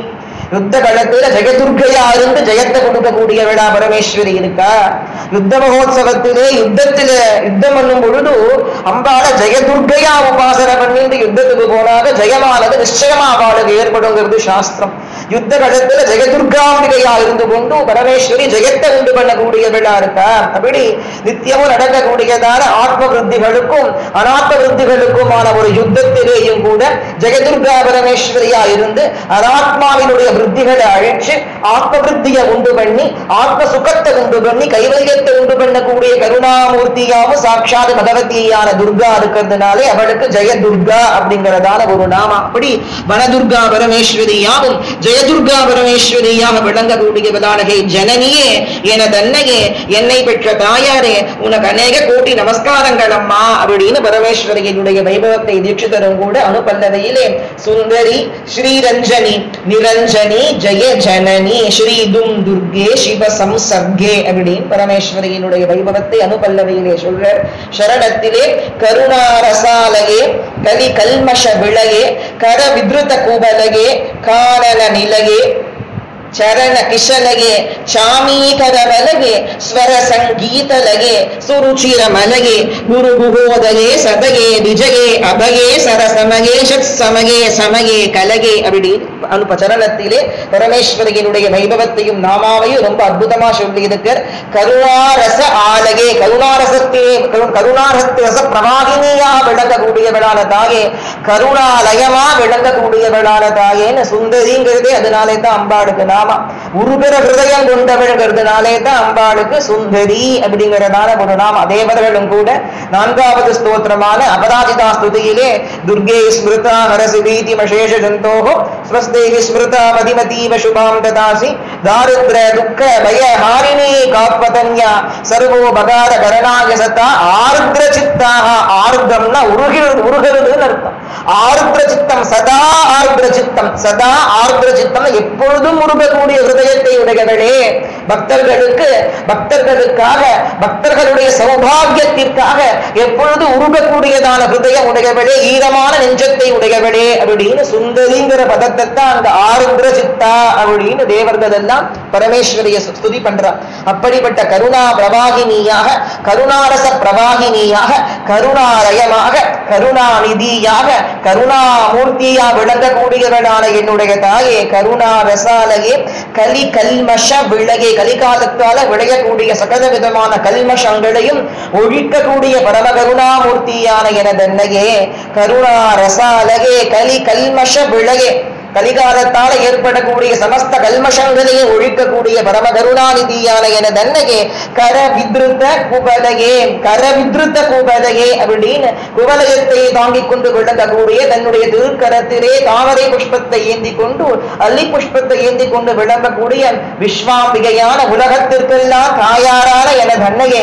யுத்த களத்துல ஜெகதுர்கையா இருந்து ஜெயத்தை கொடுக்கக்கூடிய விழா பரமேஸ்வரி இருக்கா யுத்த மகோத்சவத்திலே யுத்தத்தில யுத்தம் பண்ணும் பொழுது அம்பால ஜெயதுர்கையா உபாசனை பண்ணிட்டு யுத்தத்துக்கு போனாக ஜெயமானது நிச்சயமா அவளுக்கு ஏற்படுங்கிறது சாஸ்திரம் யுத்த களத்துல ஜெகதுர்காம்பிகையா இருந்து கொண்டு பரமேஸ்வரி ஜெயத்தை உண்டு பண்ணக்கூடிய விழா இருக்கா அப்படி நித்தியமும் நடக்கக்கூடியதான ஆத்ம விருத்திகளுக்கும் அனாத்ம விருத்திகளுக்குமான ஒரு யுத்தத்திலேயும் கூட ஜெகதுர்கா பரமேஸ்வரியா இருந்து அனாத்மாவினுடைய விருத்திகளை அழிச்சு ஆத்ம விருத்தியை உண்டு பண்ணி ஆத்ம சுகத்தை உண்டு பண்ணி கைவல்யத்தை உண்டு பண்ணக்கூடிய கருணாமூர்த்தியாவும் சாட்சாத் பகவதியான துர்கா இருக்கிறதுனாலே அவளுக்கு ஜெய துர்கா அப்படிங்கிறதான ஒரு நாமம் அப்படி வனதுர்கா பரமேஸ்வரியாவும் ஜெயதுர்கா பரமேஸ்வரியாக விளங்கக்கூடியவதான ஹே ஜனனியே என தன்னையே என்னை பெற்ற தாயாரே உனக்கு அநேக கோட்டி நமஸ்காரங்கள் அம்மா அப்படின்னு பரமேஸ்வரியினுடைய வைபவத்தை தீட்சிதரும் கூட அனுபல்லவையிலே சுந்தரி ஸ்ரீரஞ்சனி நிரஞ்சனி ஜெய ஜனனி ஸ்ரீதும் துர்கே சிவ சம்சர்கே அப்படின்னு பரமேஸ்வரியினுடைய வைபவத்தை அனுபல்லவையிலே சொல்றார் சரணத்திலே கருணாரசாலயே கலி கல்மஷ விளையே கர வித்ருத குபலகே காரண நிலையே ಚರಣ ಕಿಶಲಗೆ ಚಾಮೀಕರ ಬಲಗೆ ಸ್ವರ ಸಂಗೀತಲಗೆ ಸುರುಚಿರ ಮಲಗೆ ಗುರು ಗುಹೋದಗೆ ಸದಗೆ ನಿಜಗೆ ಅಬಗೆ சரசமகே ஷட் சமகே சமகே கலகே அப்படி அனுப்ப சரணத்திலே பரமேஸ்வரியினுடைய வைபவத்தையும் நாமாவையும் ரொம்ப அற்புதமா சொல்லி இருக்கார் கருணாரச ஆலகே கருணாரசத்தே கரு- கருணாரசத்து ரச பிரவாகினியா விளங்கக்கூடியவளான தாயே கருணாலயமா விளங்கக்கூடியவளான தாயேன்னு சுந்தரிங்கிறதே அதனாலே தான் அம்பாளுக்கு நாம நாம உருகிற ஹிருதயம் கொண்டவள்ங்கிறதுனாலே தான் அம்பாளுக்கு சுந்தரி அப்படிங்கிறதான ஒரு நாம தேவர்களும் கூட நான்காவது ஸ்தோத்திரமான அபராஜிதா ஸ்துதியிலே துர்கே ஸ்மிருதா ஹரசி பீதி மசேஷ ஜந்தோஹோ ஸ்வஸ்தேகி ஸ்மிருதா மதிமதீவ சுபாம் ததாசி தாரித்ர துக்க பய ஹாரிணி காப்பதன்யா சர்வோ பகார கரணாய சதா ஆர்திர சித்தாக ஆர்தம்னா உருகிறது உருகிறதுன்னு அர்த்தம் ஆர்திர சித்தம் சதா ஆர்திர சித்தம் சதா ஆர்திர சித்தம் எப்பொழுதும் உருகக்கூடிய ஹிருதயத்தை உடையவளே பக்தர்களுக்கு பக்தர்களுக்காக பக்தர்களுடைய சௌபாகியத்திற்காக எப்பொழுது உருகக்கூடியதான ஹிருதயம் உடையவளே ஈரமான நெஞ்சத்தை உடையவளே அப்படின்னு சுந்தரிங்கிற பதத்தை தான் அங்க ஆருத்ர சித்தா அப்படின்னு தேவர்கள் எல்லாம் பரமேஸ்வரிய ஸ்துதி பண்றார் அப்படிப்பட்ட கருணா பிரவாகினியாக கருணாரச பிரவாகினியாக கருணாரயமாக கருணாநிதியாக கருணாமூர்த்தியா விளங்கக்கூடியவளான என்னுடைய தாயே கருணா ரசாலயே கலி கல்மஷ விளகே கலிகாலத்தால விளையக்கூடிய சகல விதமான கல்மஷங்களையும் ஒழிக்கக்கூடிய பரம கருணாமூர்த்தியான எனதன்னையே கருணா ரசாலகே கலி கல்மஷ விளகே கலிகாலத்தால ஏற்படக்கூடிய சமஸ்த கல்மஷங்களையும் ஒழிக்கக்கூடிய பரம கருணாநிதியான என தன்னையே கர வித்ருத்த குபலையே கர வித்ருத்த குபலையே அப்படின்னு குவலயத்தை தாங்கிக் கொண்டு விளங்கக்கூடிய தன்னுடைய திருக்கரத்திலே தாமரை புஷ்பத்தை ஏந்தி கொண்டு அல்லி புஷ்பத்தை ஏந்தி கொண்டு விளங்கக்கூடிய விஸ்வாம்பிகையான உலகத்திற்கெல்லாம் தாயாரான என தன்னையே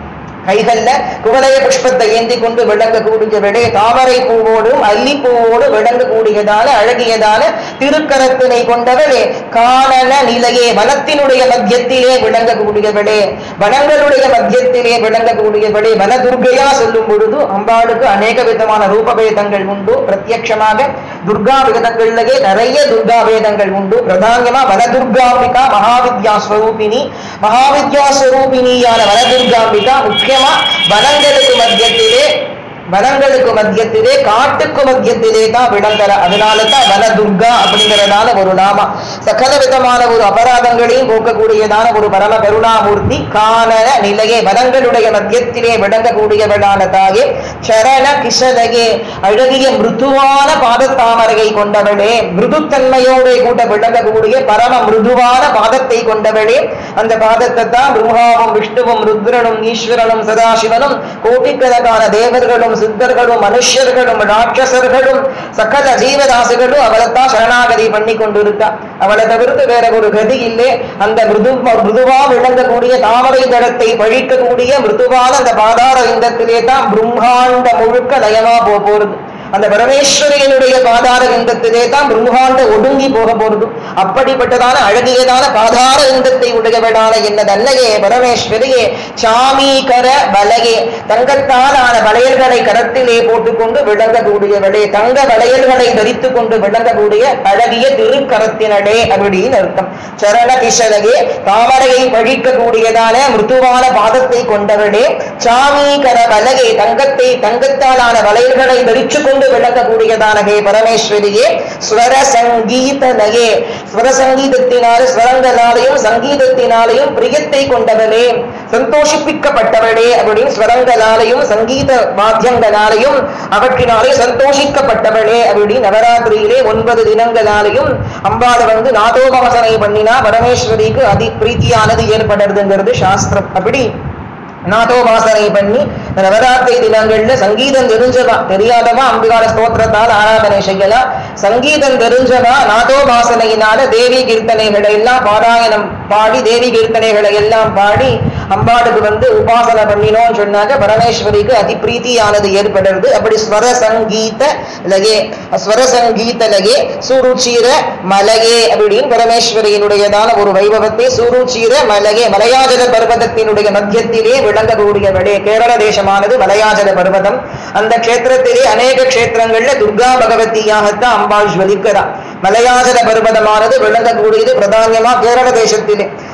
கைகள்ல குவலய புஷ்பத்தை ஏந்தி கொண்டு விளங்கக்கூடிய விடைய தாமரை பூவோடும் அல்லி பூவோடு விளங்கக்கூடியதான அழகியதான திருக்கரத்தினை கொண்டவளே காணல நிலையே வனத்தினுடைய மத்தியத்திலே விளங்கக்கூடியவளே வனங்களுடைய மத்தியத்திலே விளங்கக்கூடியவளே வனதுர்கையா சொல்லும் பொழுது அம்பாளுக்கு அநேக விதமான ரூபபேதங்கள் உண்டு பிரத்யட்சமாக துர்கா வேதங்கள்லயே நிறைய துர்கா வேதங்கள் உண்டு பிரதானமா வனதுர்காம்பிகா மகாவித்யா ஸ்வரூபிணி மகாவித்யா ஸ்வரூபிணியான வனதுர்காம்பிகா முக்கியமா வனங்களுக்கு மத்தியத்திலே வனங்களுக்கு மத்தியத்திலே காட்டுக்கு மத்தியத்திலே தான் விளங்கற அதனால தான் வனதுர்கா அப்படிங்கிறதான ஒரு நாமா சகல விதமான ஒரு அபராதங்களையும் போக்கக்கூடியதான ஒரு பரம கருணாமூர்த்தி காணல நிலையே வனங்களுடைய மத்தியத்திலே விளங்கக்கூடியவளான தாயே சரண கிஷதையே அழகிய மிருதுவான பாதத்தாமரையை கொண்டவளே மிருதுத்தன்மையோட கூட விளங்கக்கூடிய பரம மிருதுவான பாதத்தை கொண்டவளே அந்த பாதத்தை தான் பிரம்மாவும் விஷ்ணுவும் ருத்ரனும் ஈஸ்வரனும் சதாசிவனும் கோட்டிக்கணக்கான தேவர்களும் சித்தர்களும் மனுஷர்களும் ராட்சசர்களும் சகல ஜீவராசிகளும் அவளைத்தான் சரணாகதி பண்ணி கொண்டிருக்கா அவளை தவிர்த்து வேற ஒரு கதி இல்லை அந்த மிருது மிருதுவா விளங்கக்கூடிய தாமரை தடத்தை பழிக்கக்கூடிய மிருதுவான அந்த பாதார விந்தத்திலே தான் பிரம்மாண்ட முழுக்க லயமா போக போறது அந்த பரமேஸ்வரியனுடைய பாதார விந்தத்திலே தான் பிரம்மாண்ட ஒடுங்கி போக போறது அப்படிப்பட்டதான அழகியதான பாதார விந்தத்தை உடையவனான என்னது அல்லையே பரமேஸ்வரியே சாமீகர வலையே தங்கத்தாலான வளையல்களை கரத்திலே போட்டுக்கொண்டு விளங்கக்கூடியவளே தங்க வளையல்களை தரித்துக் கொண்டு விளங்கக்கூடிய அழகிய திருக்கரத்தினடே அப்படின்னு அர்த்தம் சரண கிஷலையே தாமரையை பழிக்கக்கூடியதான மிருதுவான பாதத்தை கொண்டவளே சாமீகர வலையே தங்கத்தை தங்கத்தாலான வளையல்களை தரிச்சு கொண்டு விளங்கக்கூடியதான ஹே பரமேஸ்வரியே ஸ்வர சங்கீதனையே ஸ்வர சங்கீதத்தினாலே ஸ்வரங்களாலையும் சங்கீதத்தினாலையும் பிரியத்தை கொண்டவளே சந்தோஷிப்பிக்கப்பட்டவளே அப்படின்னு ஸ்வரங்களாலையும் சங்கீத வாத்தியங்களாலையும் அவற்றினாலே சந்தோஷிக்கப்பட்டவளே அப்படின்னு நவராத்திரியிலே ஒன்பது தினங்களாலையும் அம்பாளை வந்து நாதோபவசனை பண்ணினா பரமேஸ்வரிக்கு அதி பிரீத்தியானது ஏற்படுறதுங்கிறது சாஸ்திரம் அப்படி நாதோபாசனை பண்ணி இந்த நவராத்திரி தினங்கள்ல சங்கீதம் தெரிஞ்சவா தெரியாதவா அம்பிகால ஸ்தோத்திரத்தால் ஆராதனை செய்யலாம் சங்கீதம் தெரிஞ்சவா நாதோபாசனையினால தேவி கீர்த்தனைகளை எல்லாம் பாராயணம் பாடி தேவி கீர்த்தனைகளை எல்லாம் பாடி அம்பாளுக்கு வந்து உபாசனை பண்ணினோம்னு சொன்னாங்க பரமேஸ்வரிக்கு அதி பிரீத்தியானது ஏற்படுறது அப்படி ஸ்வர சங்கீத லகே ஸ்வர சங்கீத லகே சுருச்சிர மலகே அப்படின்னு பரமேஸ்வரியினுடையதான ஒரு வைபவத்தை சுருச்சிர மலகே மலையாஜல பர்வதத்தினுடைய மத்தியத்திலே விளங்கக்கூடியவளே கேரள தேசமானது மலையாஜல பர்வதம் அந்த க்ஷேத்திரத்திலே அநேக க்ஷேத்திரங்கள்ல துர்கா பகவதியாகத்தான் அம்பாள் ஜுவலிக்கிறார் மலையாஜல பர்வதமானது விளங்கக்கூடியது பிரதானியமா கேரள தேசத்திலே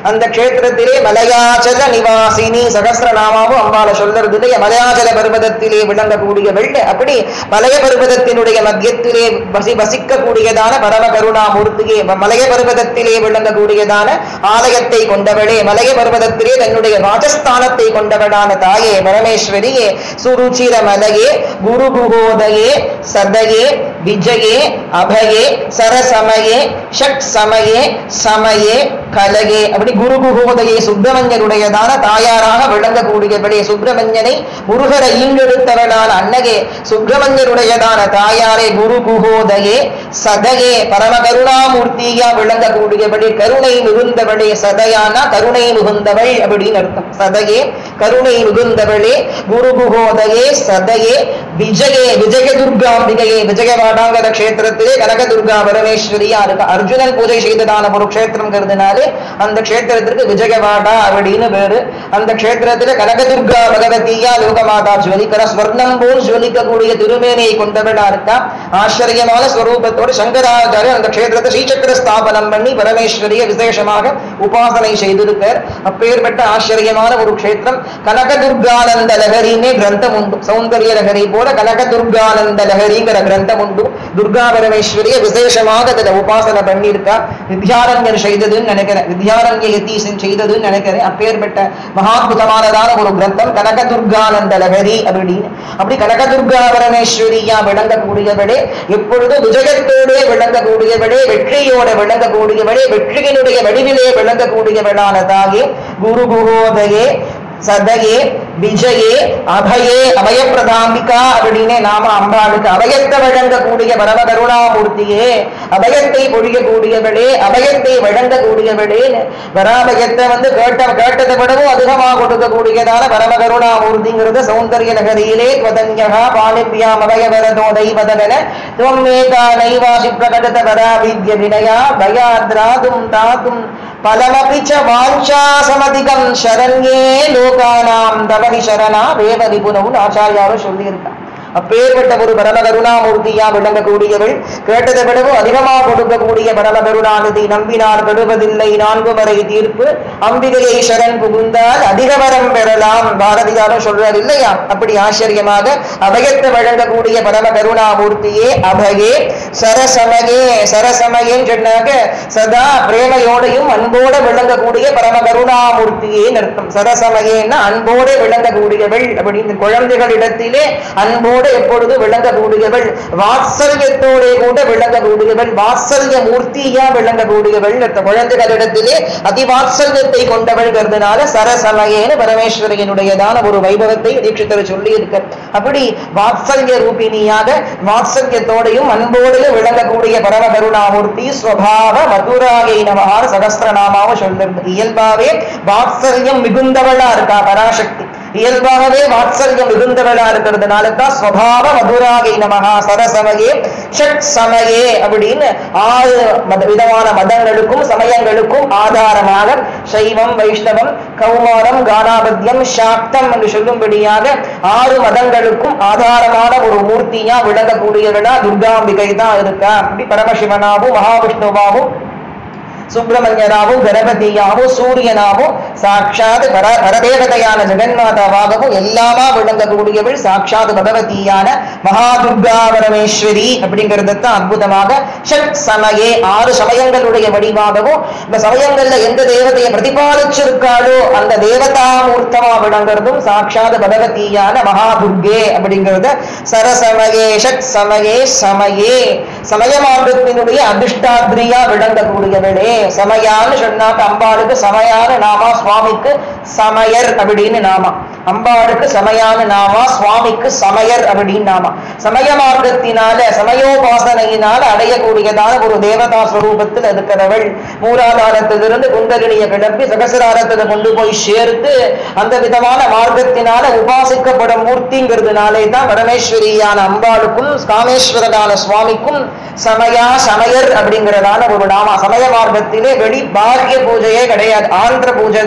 அந்த க்ஷேத்திரத்திலே மலையாச்சல நிவாசினி சகசிரநாமாவும் அம்பால சொல்றது இல்லையா மலையாச்சல பர்வதத்திலே விளங்கக்கூடியவள் அப்படி மலைய பர்வதத்தினுடைய மத்தியத்திலே வசி வசிக்கக்கூடியதான பரம கருணாமூர்த்தியே ம- மலைய பர்வதத்திலே விளங்கக்கூடியதான ஆலயத்தை கொண்டவளே மலைய பர்வதத்திலே தன்னுடைய ராஜஸ்தானத்தை கொண்டவளான தாயே பரமேஸ்வரியே சுருச்சிர மலையே குரு குகோதயே சதயே விஜயே அபயே சரசமயே ஷட் சமயே சமயே கலகே அப்படி குரு குகோதயே சுப்பிரமணியனுடையதான தாயாராக விளங்கக்கூடியவளே சுப்பிரமணியனை முருகரை ஈண்டெடுத்தவளான அன்னகே சுப்பிரமணியனுடையதான தாயாரே குரு குகோதயே சதயே பரமகருணாமூர்த்தியா விளங்கக்கூடியவளே கருணை மிகுந்தவளே சதயானா கருணை மிகுந்தவள் அப்படின்னு அர்த்தம் சதயே கருணை மிகுந்தவளே குரு குகோதயே சதயே விஜயே விஜய துர்காம்பிகையே விஜயவாடாங்கிற க்ஷேத்திரத்திலே கனகதுர்கா பரமேஸ்வரியா இருக்கு அர்ஜுனன் பூஜை செய்ததான ஒரு க்ஷேத்திரங்கிறதுனாலே அந்த க்ஷேத்திரத்திற்கு விஜயவாடா அப்படின்னு பேரு அந்த க்ஷேத்திரத்துல கனகதுர்கா பகவதியா லோகமாதா ஜுவலிக்கிற ஸ்வர்ணம் போல் ஜுவலிக்கக்கூடிய திருமேனியை கொண்டவளா இருக்கா ஆச்சரியமான ஸ்வரூபத்தோடு சங்கராச்சாரியர் அந்த க்ஷேத்திரத்தை ஸ்ரீசக்கர ஸ்தாபனம் பண்ணி பரமேஸ்வரிய விசேஷமாக உபாசனை செய்திருக்கார் அப்பேற்பட்ட ஆச்சரியமான ஒரு க்ஷேத்திரம் கனகதுர்கானந்த லகரின்னே கிரந்தம் உண்டு சௌந்தரிய லகரி போல கனகதுர்கானந்த லகரிங்கிற கிரந்தம் உண்டு துர்கா பரமேஸ்வரிய விசேஷமாக அதுல உபாசனை பண்ணியிருக்கா வித்யாரண்யர் செய்ததுன்னு நினைக்கிறேன் வித்யாரண்ய யதீசன் செய்ததுன்னு நினைக்கிறேன் அப்பேற்பட்ட மகாத்புதமானதான ஒரு கிரந்தம் கனகதுர்கானந்த லகரி அப்படின்னு அப்படி கனகதுர்கா பரமேஸ்வரியா விளங்கக்கூடியவளே எப்பொழுதும் விஜயத்தோடே விளங்கக்கூடியவளே வெற்றியோட விளங்கக்கூடியவளே வெற்றியினுடைய வடிவிலே விளங்கக்கூடியவளான தாயே குரு குரோதயே சதயே விஜயே அபயே அபயப்பிரதாம்பிகா அப்படின்னே நாம அம்பாளுக்கு அபயத்தை வழங்கக்கூடிய பரம கருணாமூர்த்தியே அபயத்தை பொழியக்கூடியவளே அபயத்தை வழங்கக்கூடியவளே வராபயத்தை வந்து கேட்ட கேட்டதை விடவும் அதிகமாக கொடுக்கக்கூடியதான பரம கருணாமூர்த்திங்கிறது சௌந்தரிய நகரியிலே त्वदन्यः पाणिभ्याम् अभयवरदो दैवदगन त्वमेका नैवासि प्रकटत वराभिद्य विनया भयाद्रातुं दातुं फलमपि च वाञ्छासमधिकं शरण्ये லோகானாம் தவனி சரணா வேத விபுனவுன்னு ஆச்சாரியாரும் சொல்லியிருக்கான் அப்பேற்பட்ட ஒரு பரம கருணாமூர்த்தியா விளங்கக்கூடியவள் கேட்டதை விடவும் அதிகமாக கொடுக்கக்கூடிய பரம கருணாநிதி நம்பினார் கெடுவதில்லை நான்கு வரை தீர்ப்பு அம்பிகையை சரண் புகுந்தால் அதிக வரம் பெறலாம் பாரதியாரும் சொல்றார் இல்லையா அப்படி ஆச்சரியமாக அபயத்தை வழங்கக்கூடிய பரம கருணாமூர்த்தியே அபயே சரசமயே சரசமயேன்னு சொன்னாக்க சதா பிரேமையோடையும் அன்போட விளங்கக்கூடிய பரம கருணாமூர்த்தியே அர்த்தம் சரசமயேன்னா அன்போட விளங்கக்கூடியவள் அப்படின்னு குழந்தைகளிடத்திலே அன்போடு எப்பொழுது விளங்கக்கூடியவள் வாத்சல்யத்தோட கூட விளங்கக்கூடியவள் வாத்சல்ய மூர்த்தியா விளங்கக்கூடியவள் அர்த்தம் குழந்தைகளிடத்திலே அதிவாத்சல்யத்தை கொண்டவள்ங்கிறதுனால சரசமயேன்னு பரமேஸ்வரியனுடையதான ஒரு வைபவத்தை தீட்சித்தர் சொல்லி இருக்க அப்படி வாத்சல்ய ரூபிணியாக வாத்சல்யத்தோடையும் அன்போடையும் விளங்கக்கூடிய பரம கருணாமூர்த்தி ஸ்வபாவ மதுராயை நமஹா சகஸ்திரநாமாவும் சொல்லிருந்து இயல்பாவே வாத்சல்யம் மிகுந்தவளா இருக்கா பராசக்தி இயல்பாகவே வாத்சல்யம் மிகுந்தவளா இருக்கிறதுனால தான் ஸ்வபாவ மதுராகை நமகா சரசமயே ஷட் சமயே அப்படின்னு ஆறு மத விதமான மதங்களுக்கும் சமயங்களுக்கும் ஆதாரமாக சைவம் வைஷ்ணவம் கௌமாரம் கானாபத்தியம் சாக்தம் என்று சொல்லும்படியாக ஆறு மதங்களுக்கும் ஆதாரமான ஒரு மூர்த்தியா விளங்கக்கூடியவளா துர்காம்பிகை தான் இருக்கா அப்படி பரமசிவனாவும் மகாவிஷ்ணுவாவும் சுப்பிரமணியனாவும் கணபதியாவும் சூரியனாவும் சாட்சாத் பர பரதேவதையான ஜெகன்மாதாவாகவும் எல்லாமா விளங்கக்கூடியவள் சாட்சாத் பகவதியான மகாதுர்கா பரமேஸ்வரி அப்படிங்கிறத தான் அற்புதமாக ஷட் சமயே ஆறு சமயங்களுடைய வடிவாகவும் இந்த சமயங்கள்ல எந்த தேவதையை பிரதிபாலிச்சிருக்காளோ அந்த தேவதா மூர்த்தமா விளங்குறதும் சாட்சாத் பகவதியான மகாதுர்கே அப்படிங்கிறத சரசமயே ஷட் சமயே சமயே சமய மார்க்கத்தினுடைய அதிஷ்டாத்ரியா விளங்கக்கூடியவளே சமயான்னு சொன்னாக்க அம்பாளுக்கு சமயான நாமா சுவாமிக்கு சமயர் அப்படின்னு நாமா அம்பாளுக்கு சமயான நாமா சுவாமிக்கு சமயர் அப்படின்னு நாமா சமய மார்க்கத்தினால சமயோபாசனையினால அடையக்கூடியதான ஒரு தேவதா ஸ்வரூபத்தில் இருக்கிறவள் மூலாதாரத்திலிருந்து குந்தகினியை கிளப்பி சகசிராரத்தை கொண்டு போய் சேர்த்து அந்த விதமான மார்க்கத்தினால உபாசிக்கப்படும் மூர்த்திங்கிறதுனாலே தான் பரமேஸ்வரியான அம்பாளுக்கும் காமேஸ்வரனான சுவாமிக்கும் சமயா சமயர் அப்படிங்கிறதான ஒரு நாமா சமய மார்க்கத்திலே வெளி பாக்கிய பூஜையே கிடையாது ஆந்திர பூஜை தான்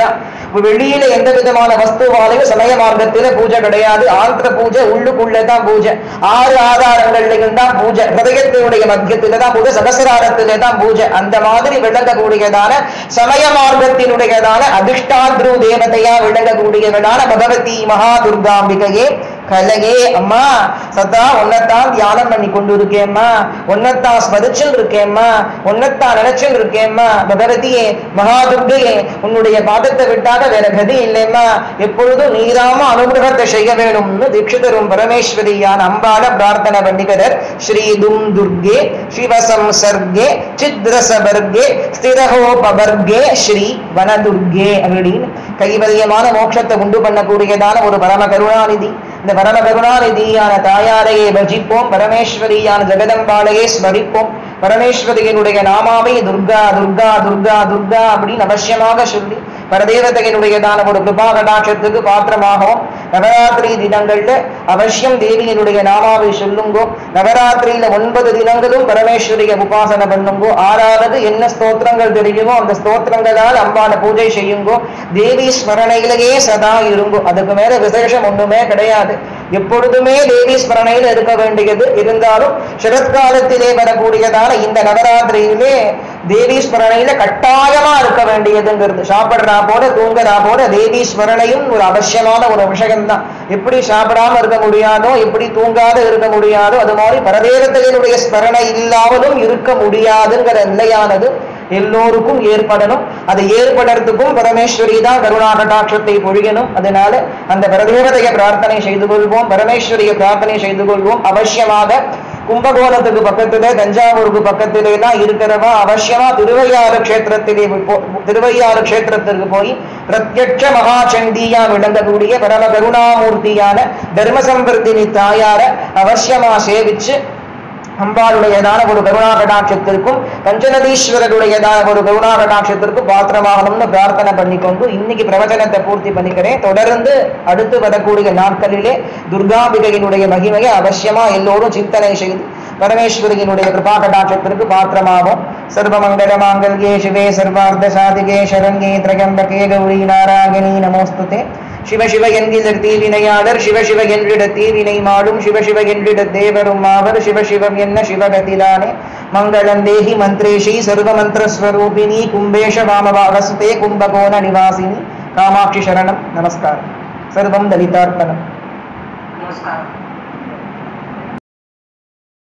வெளியில எந்த விதமான வஸ்துவாலையும் சமய மார்க்கத்தில பூஜை கிடையாது ஆந்திர பூஜை உள்ளுக்குள்ள தான் பூஜை ஆறு ஆதாரங்கள்லையும் தான் பூஜை ஹிருதயத்தினுடைய மத்தியத்தில தான் பூஜை சகசராரத்திலே தான் பூஜை அந்த மாதிரி விளங்கக்கூடியதான சமய மார்க்கத்தினுடையதான அதிஷ்டாத்ரு தேவதையா விளங்கக்கூடியவளான பகவதி மகா துர்காம்பிகையே கலையே அம்மா சதா உன்னைத்தான் தியானம் பண்ணி கொண்டு இருக்கேம்மா உன்னைத்தான் ஸ்மரிச்சும் இருக்கேம்மா உன்னைத்தான் நினைச்சும் இருக்கேம்மா பகவதியே மகாதுர்கையே உன்னுடைய பாதத்தை விட்டாக வேற கதி இல்லைம்மா எப்பொழுதும் நீராம அனுகிரகத்தை செய்ய வேணும்னு தீட்சிதரும் பரமேஸ்வரியான அம்பாட பிரார்த்தனை பண்ணிக்கிறார் ஸ்ரீ தும் துர்கே சிவசம்சர்கே சித்ரசபர்கே ஸ்திரஹோபவர்கே ஸ்ரீ வனதுர்கே அப்படின்னு கைவல்யமான மோட்சத்தை உண்டு பண்ணக்கூடியதான ஒரு பரம கருணாநிதி இந்த பரம கருணாநிதியான தாயாரையே பஜிப்போம் பரமேஸ்வரியான ஜெகதம்பாளையே ஸ்மரிப்போம் பரமேஸ்வரியினுடைய நாமாவை துர்கா துர்கா துர்கா துர்கா அப்படின்னு அவசியமாக சொல்லி பரதேவதையினுடையதான ஒரு கிருபா கடாட்சத்துக்கு பாத்திரமாகவும் நவராத்திரி தினங்கள்ல அவசியம் தேவியினுடைய நாமாவை சொல்லுங்கோ நவராத்திரியில ஒன்பது தினங்களும் பரமேஸ்வரிய உபாசனை பண்ணுங்கோ ஆறாவது என்ன ஸ்தோத்திரங்கள் தெரியுமோ அந்த ஸ்தோத்திரங்களால் அம்பான பூஜை செய்யுங்கோ தேவி ஸ்மரணையிலேயே சதா இருங்கோ அதுக்கு மேல விசேஷம் ஒண்ணுமே கிடையாது எப்பொழுதுமே தேவி ஸ்மரணையில இருக்க வேண்டியது இருந்தாலும் சரத்காலத்திலே வரக்கூடியதான இந்த நவராத்திரியிலே தேவி ஸ்மரணையில கட்டாயமா இருக்க வேண்டியதுங்கிறது சாப்பிடுறா போல தூங்குறா போல தேவி ஸ்மரணையும் ஒரு அவசியமான ஒரு விஷயம்தான் எப்படி சாப்பிடாம இருக்க முடியாதோ எப்படி தூங்காத இருக்க முடியாதோ அது மாதிரி பரதேவத்தையினுடைய ஸ்மரணை இல்லாமலும் இருக்க முடியாதுங்கிற நிலையானது எல்லோருக்கும் ஏற்படணும் அது ஏற்படுறதுக்கும் பரமேஸ்வரி தான் கருணா கட்டாட்சத்தை பொழியணும் அதனால அந்த பரதேவதையை பிரார்த்தனை செய்து கொள்வோம் பரமேஸ்வரியை பிரார்த்தனை செய்து கொள்வோம் அவசியமாக கும்பகோணத்துக்கு பக்கத்துல தஞ்சாவூருக்கு பக்கத்திலே தான் இருக்கிறவா அவசியமா திருவையாறு கஷேத்திரத்திலே போ- திருவையாறு கஷேத்திரத்திற்கு போய் பிரத்யட்ச மகாச்சண்டியா விளங்கக்கூடிய பரம கருணாமூர்த்தியான தர்மசம்பிரதினி தாயார அவசியமா சேவிச்சு அம்பாளுடையதான ஒரு கருணா கடாட்சத்திற்கும் பஞ்சநதீஸ்வரருடையதான ஒரு கருணா கடாட்சத்திற்கும் பாத்திரமாகணும்னு பிரார்த்தனை பண்ணிக்கொண்டு இன்னைக்கு பிரவச்சனத்தை பூர்த்தி பண்ணிக்கிறேன் தொடர்ந்து அடுத்து வரக்கூடிய நாட்களிலே துர்காம்பிகையினுடைய மகிமையை அவசியமா எல்லோரும் சிந்தனை செய்து பரமேஸ்வரியினுடைய கிருபா கடாட்சத்திற்கு பாத்திரமாகும் சர்வமங்கல மாங்கல்யே சிவே சர்வார்த்த சாதிகே சரண்யே திரயம்பகே கௌரி நாராயணி நமோஸ்துதே சிவ சிவ என்கிற தீவினையாளர் சிவ சிவ என்றிட தீவினை மாடும் சிவ சிவ என்றிட தேவரும் ஆவர் சிவ சிவம் என்ன சிவகதிதானே மங்களம் தேஹி மந்திரேஷி சர்வமந்திரஸ்வரூபிணி கும்பேஷ வாமவாகசுதே கும்பகோண நிவாசினி காமாட்சி சரணம் நமஸ்காரம் சர்வம் தலிதார்ப்பணம் नमस्कार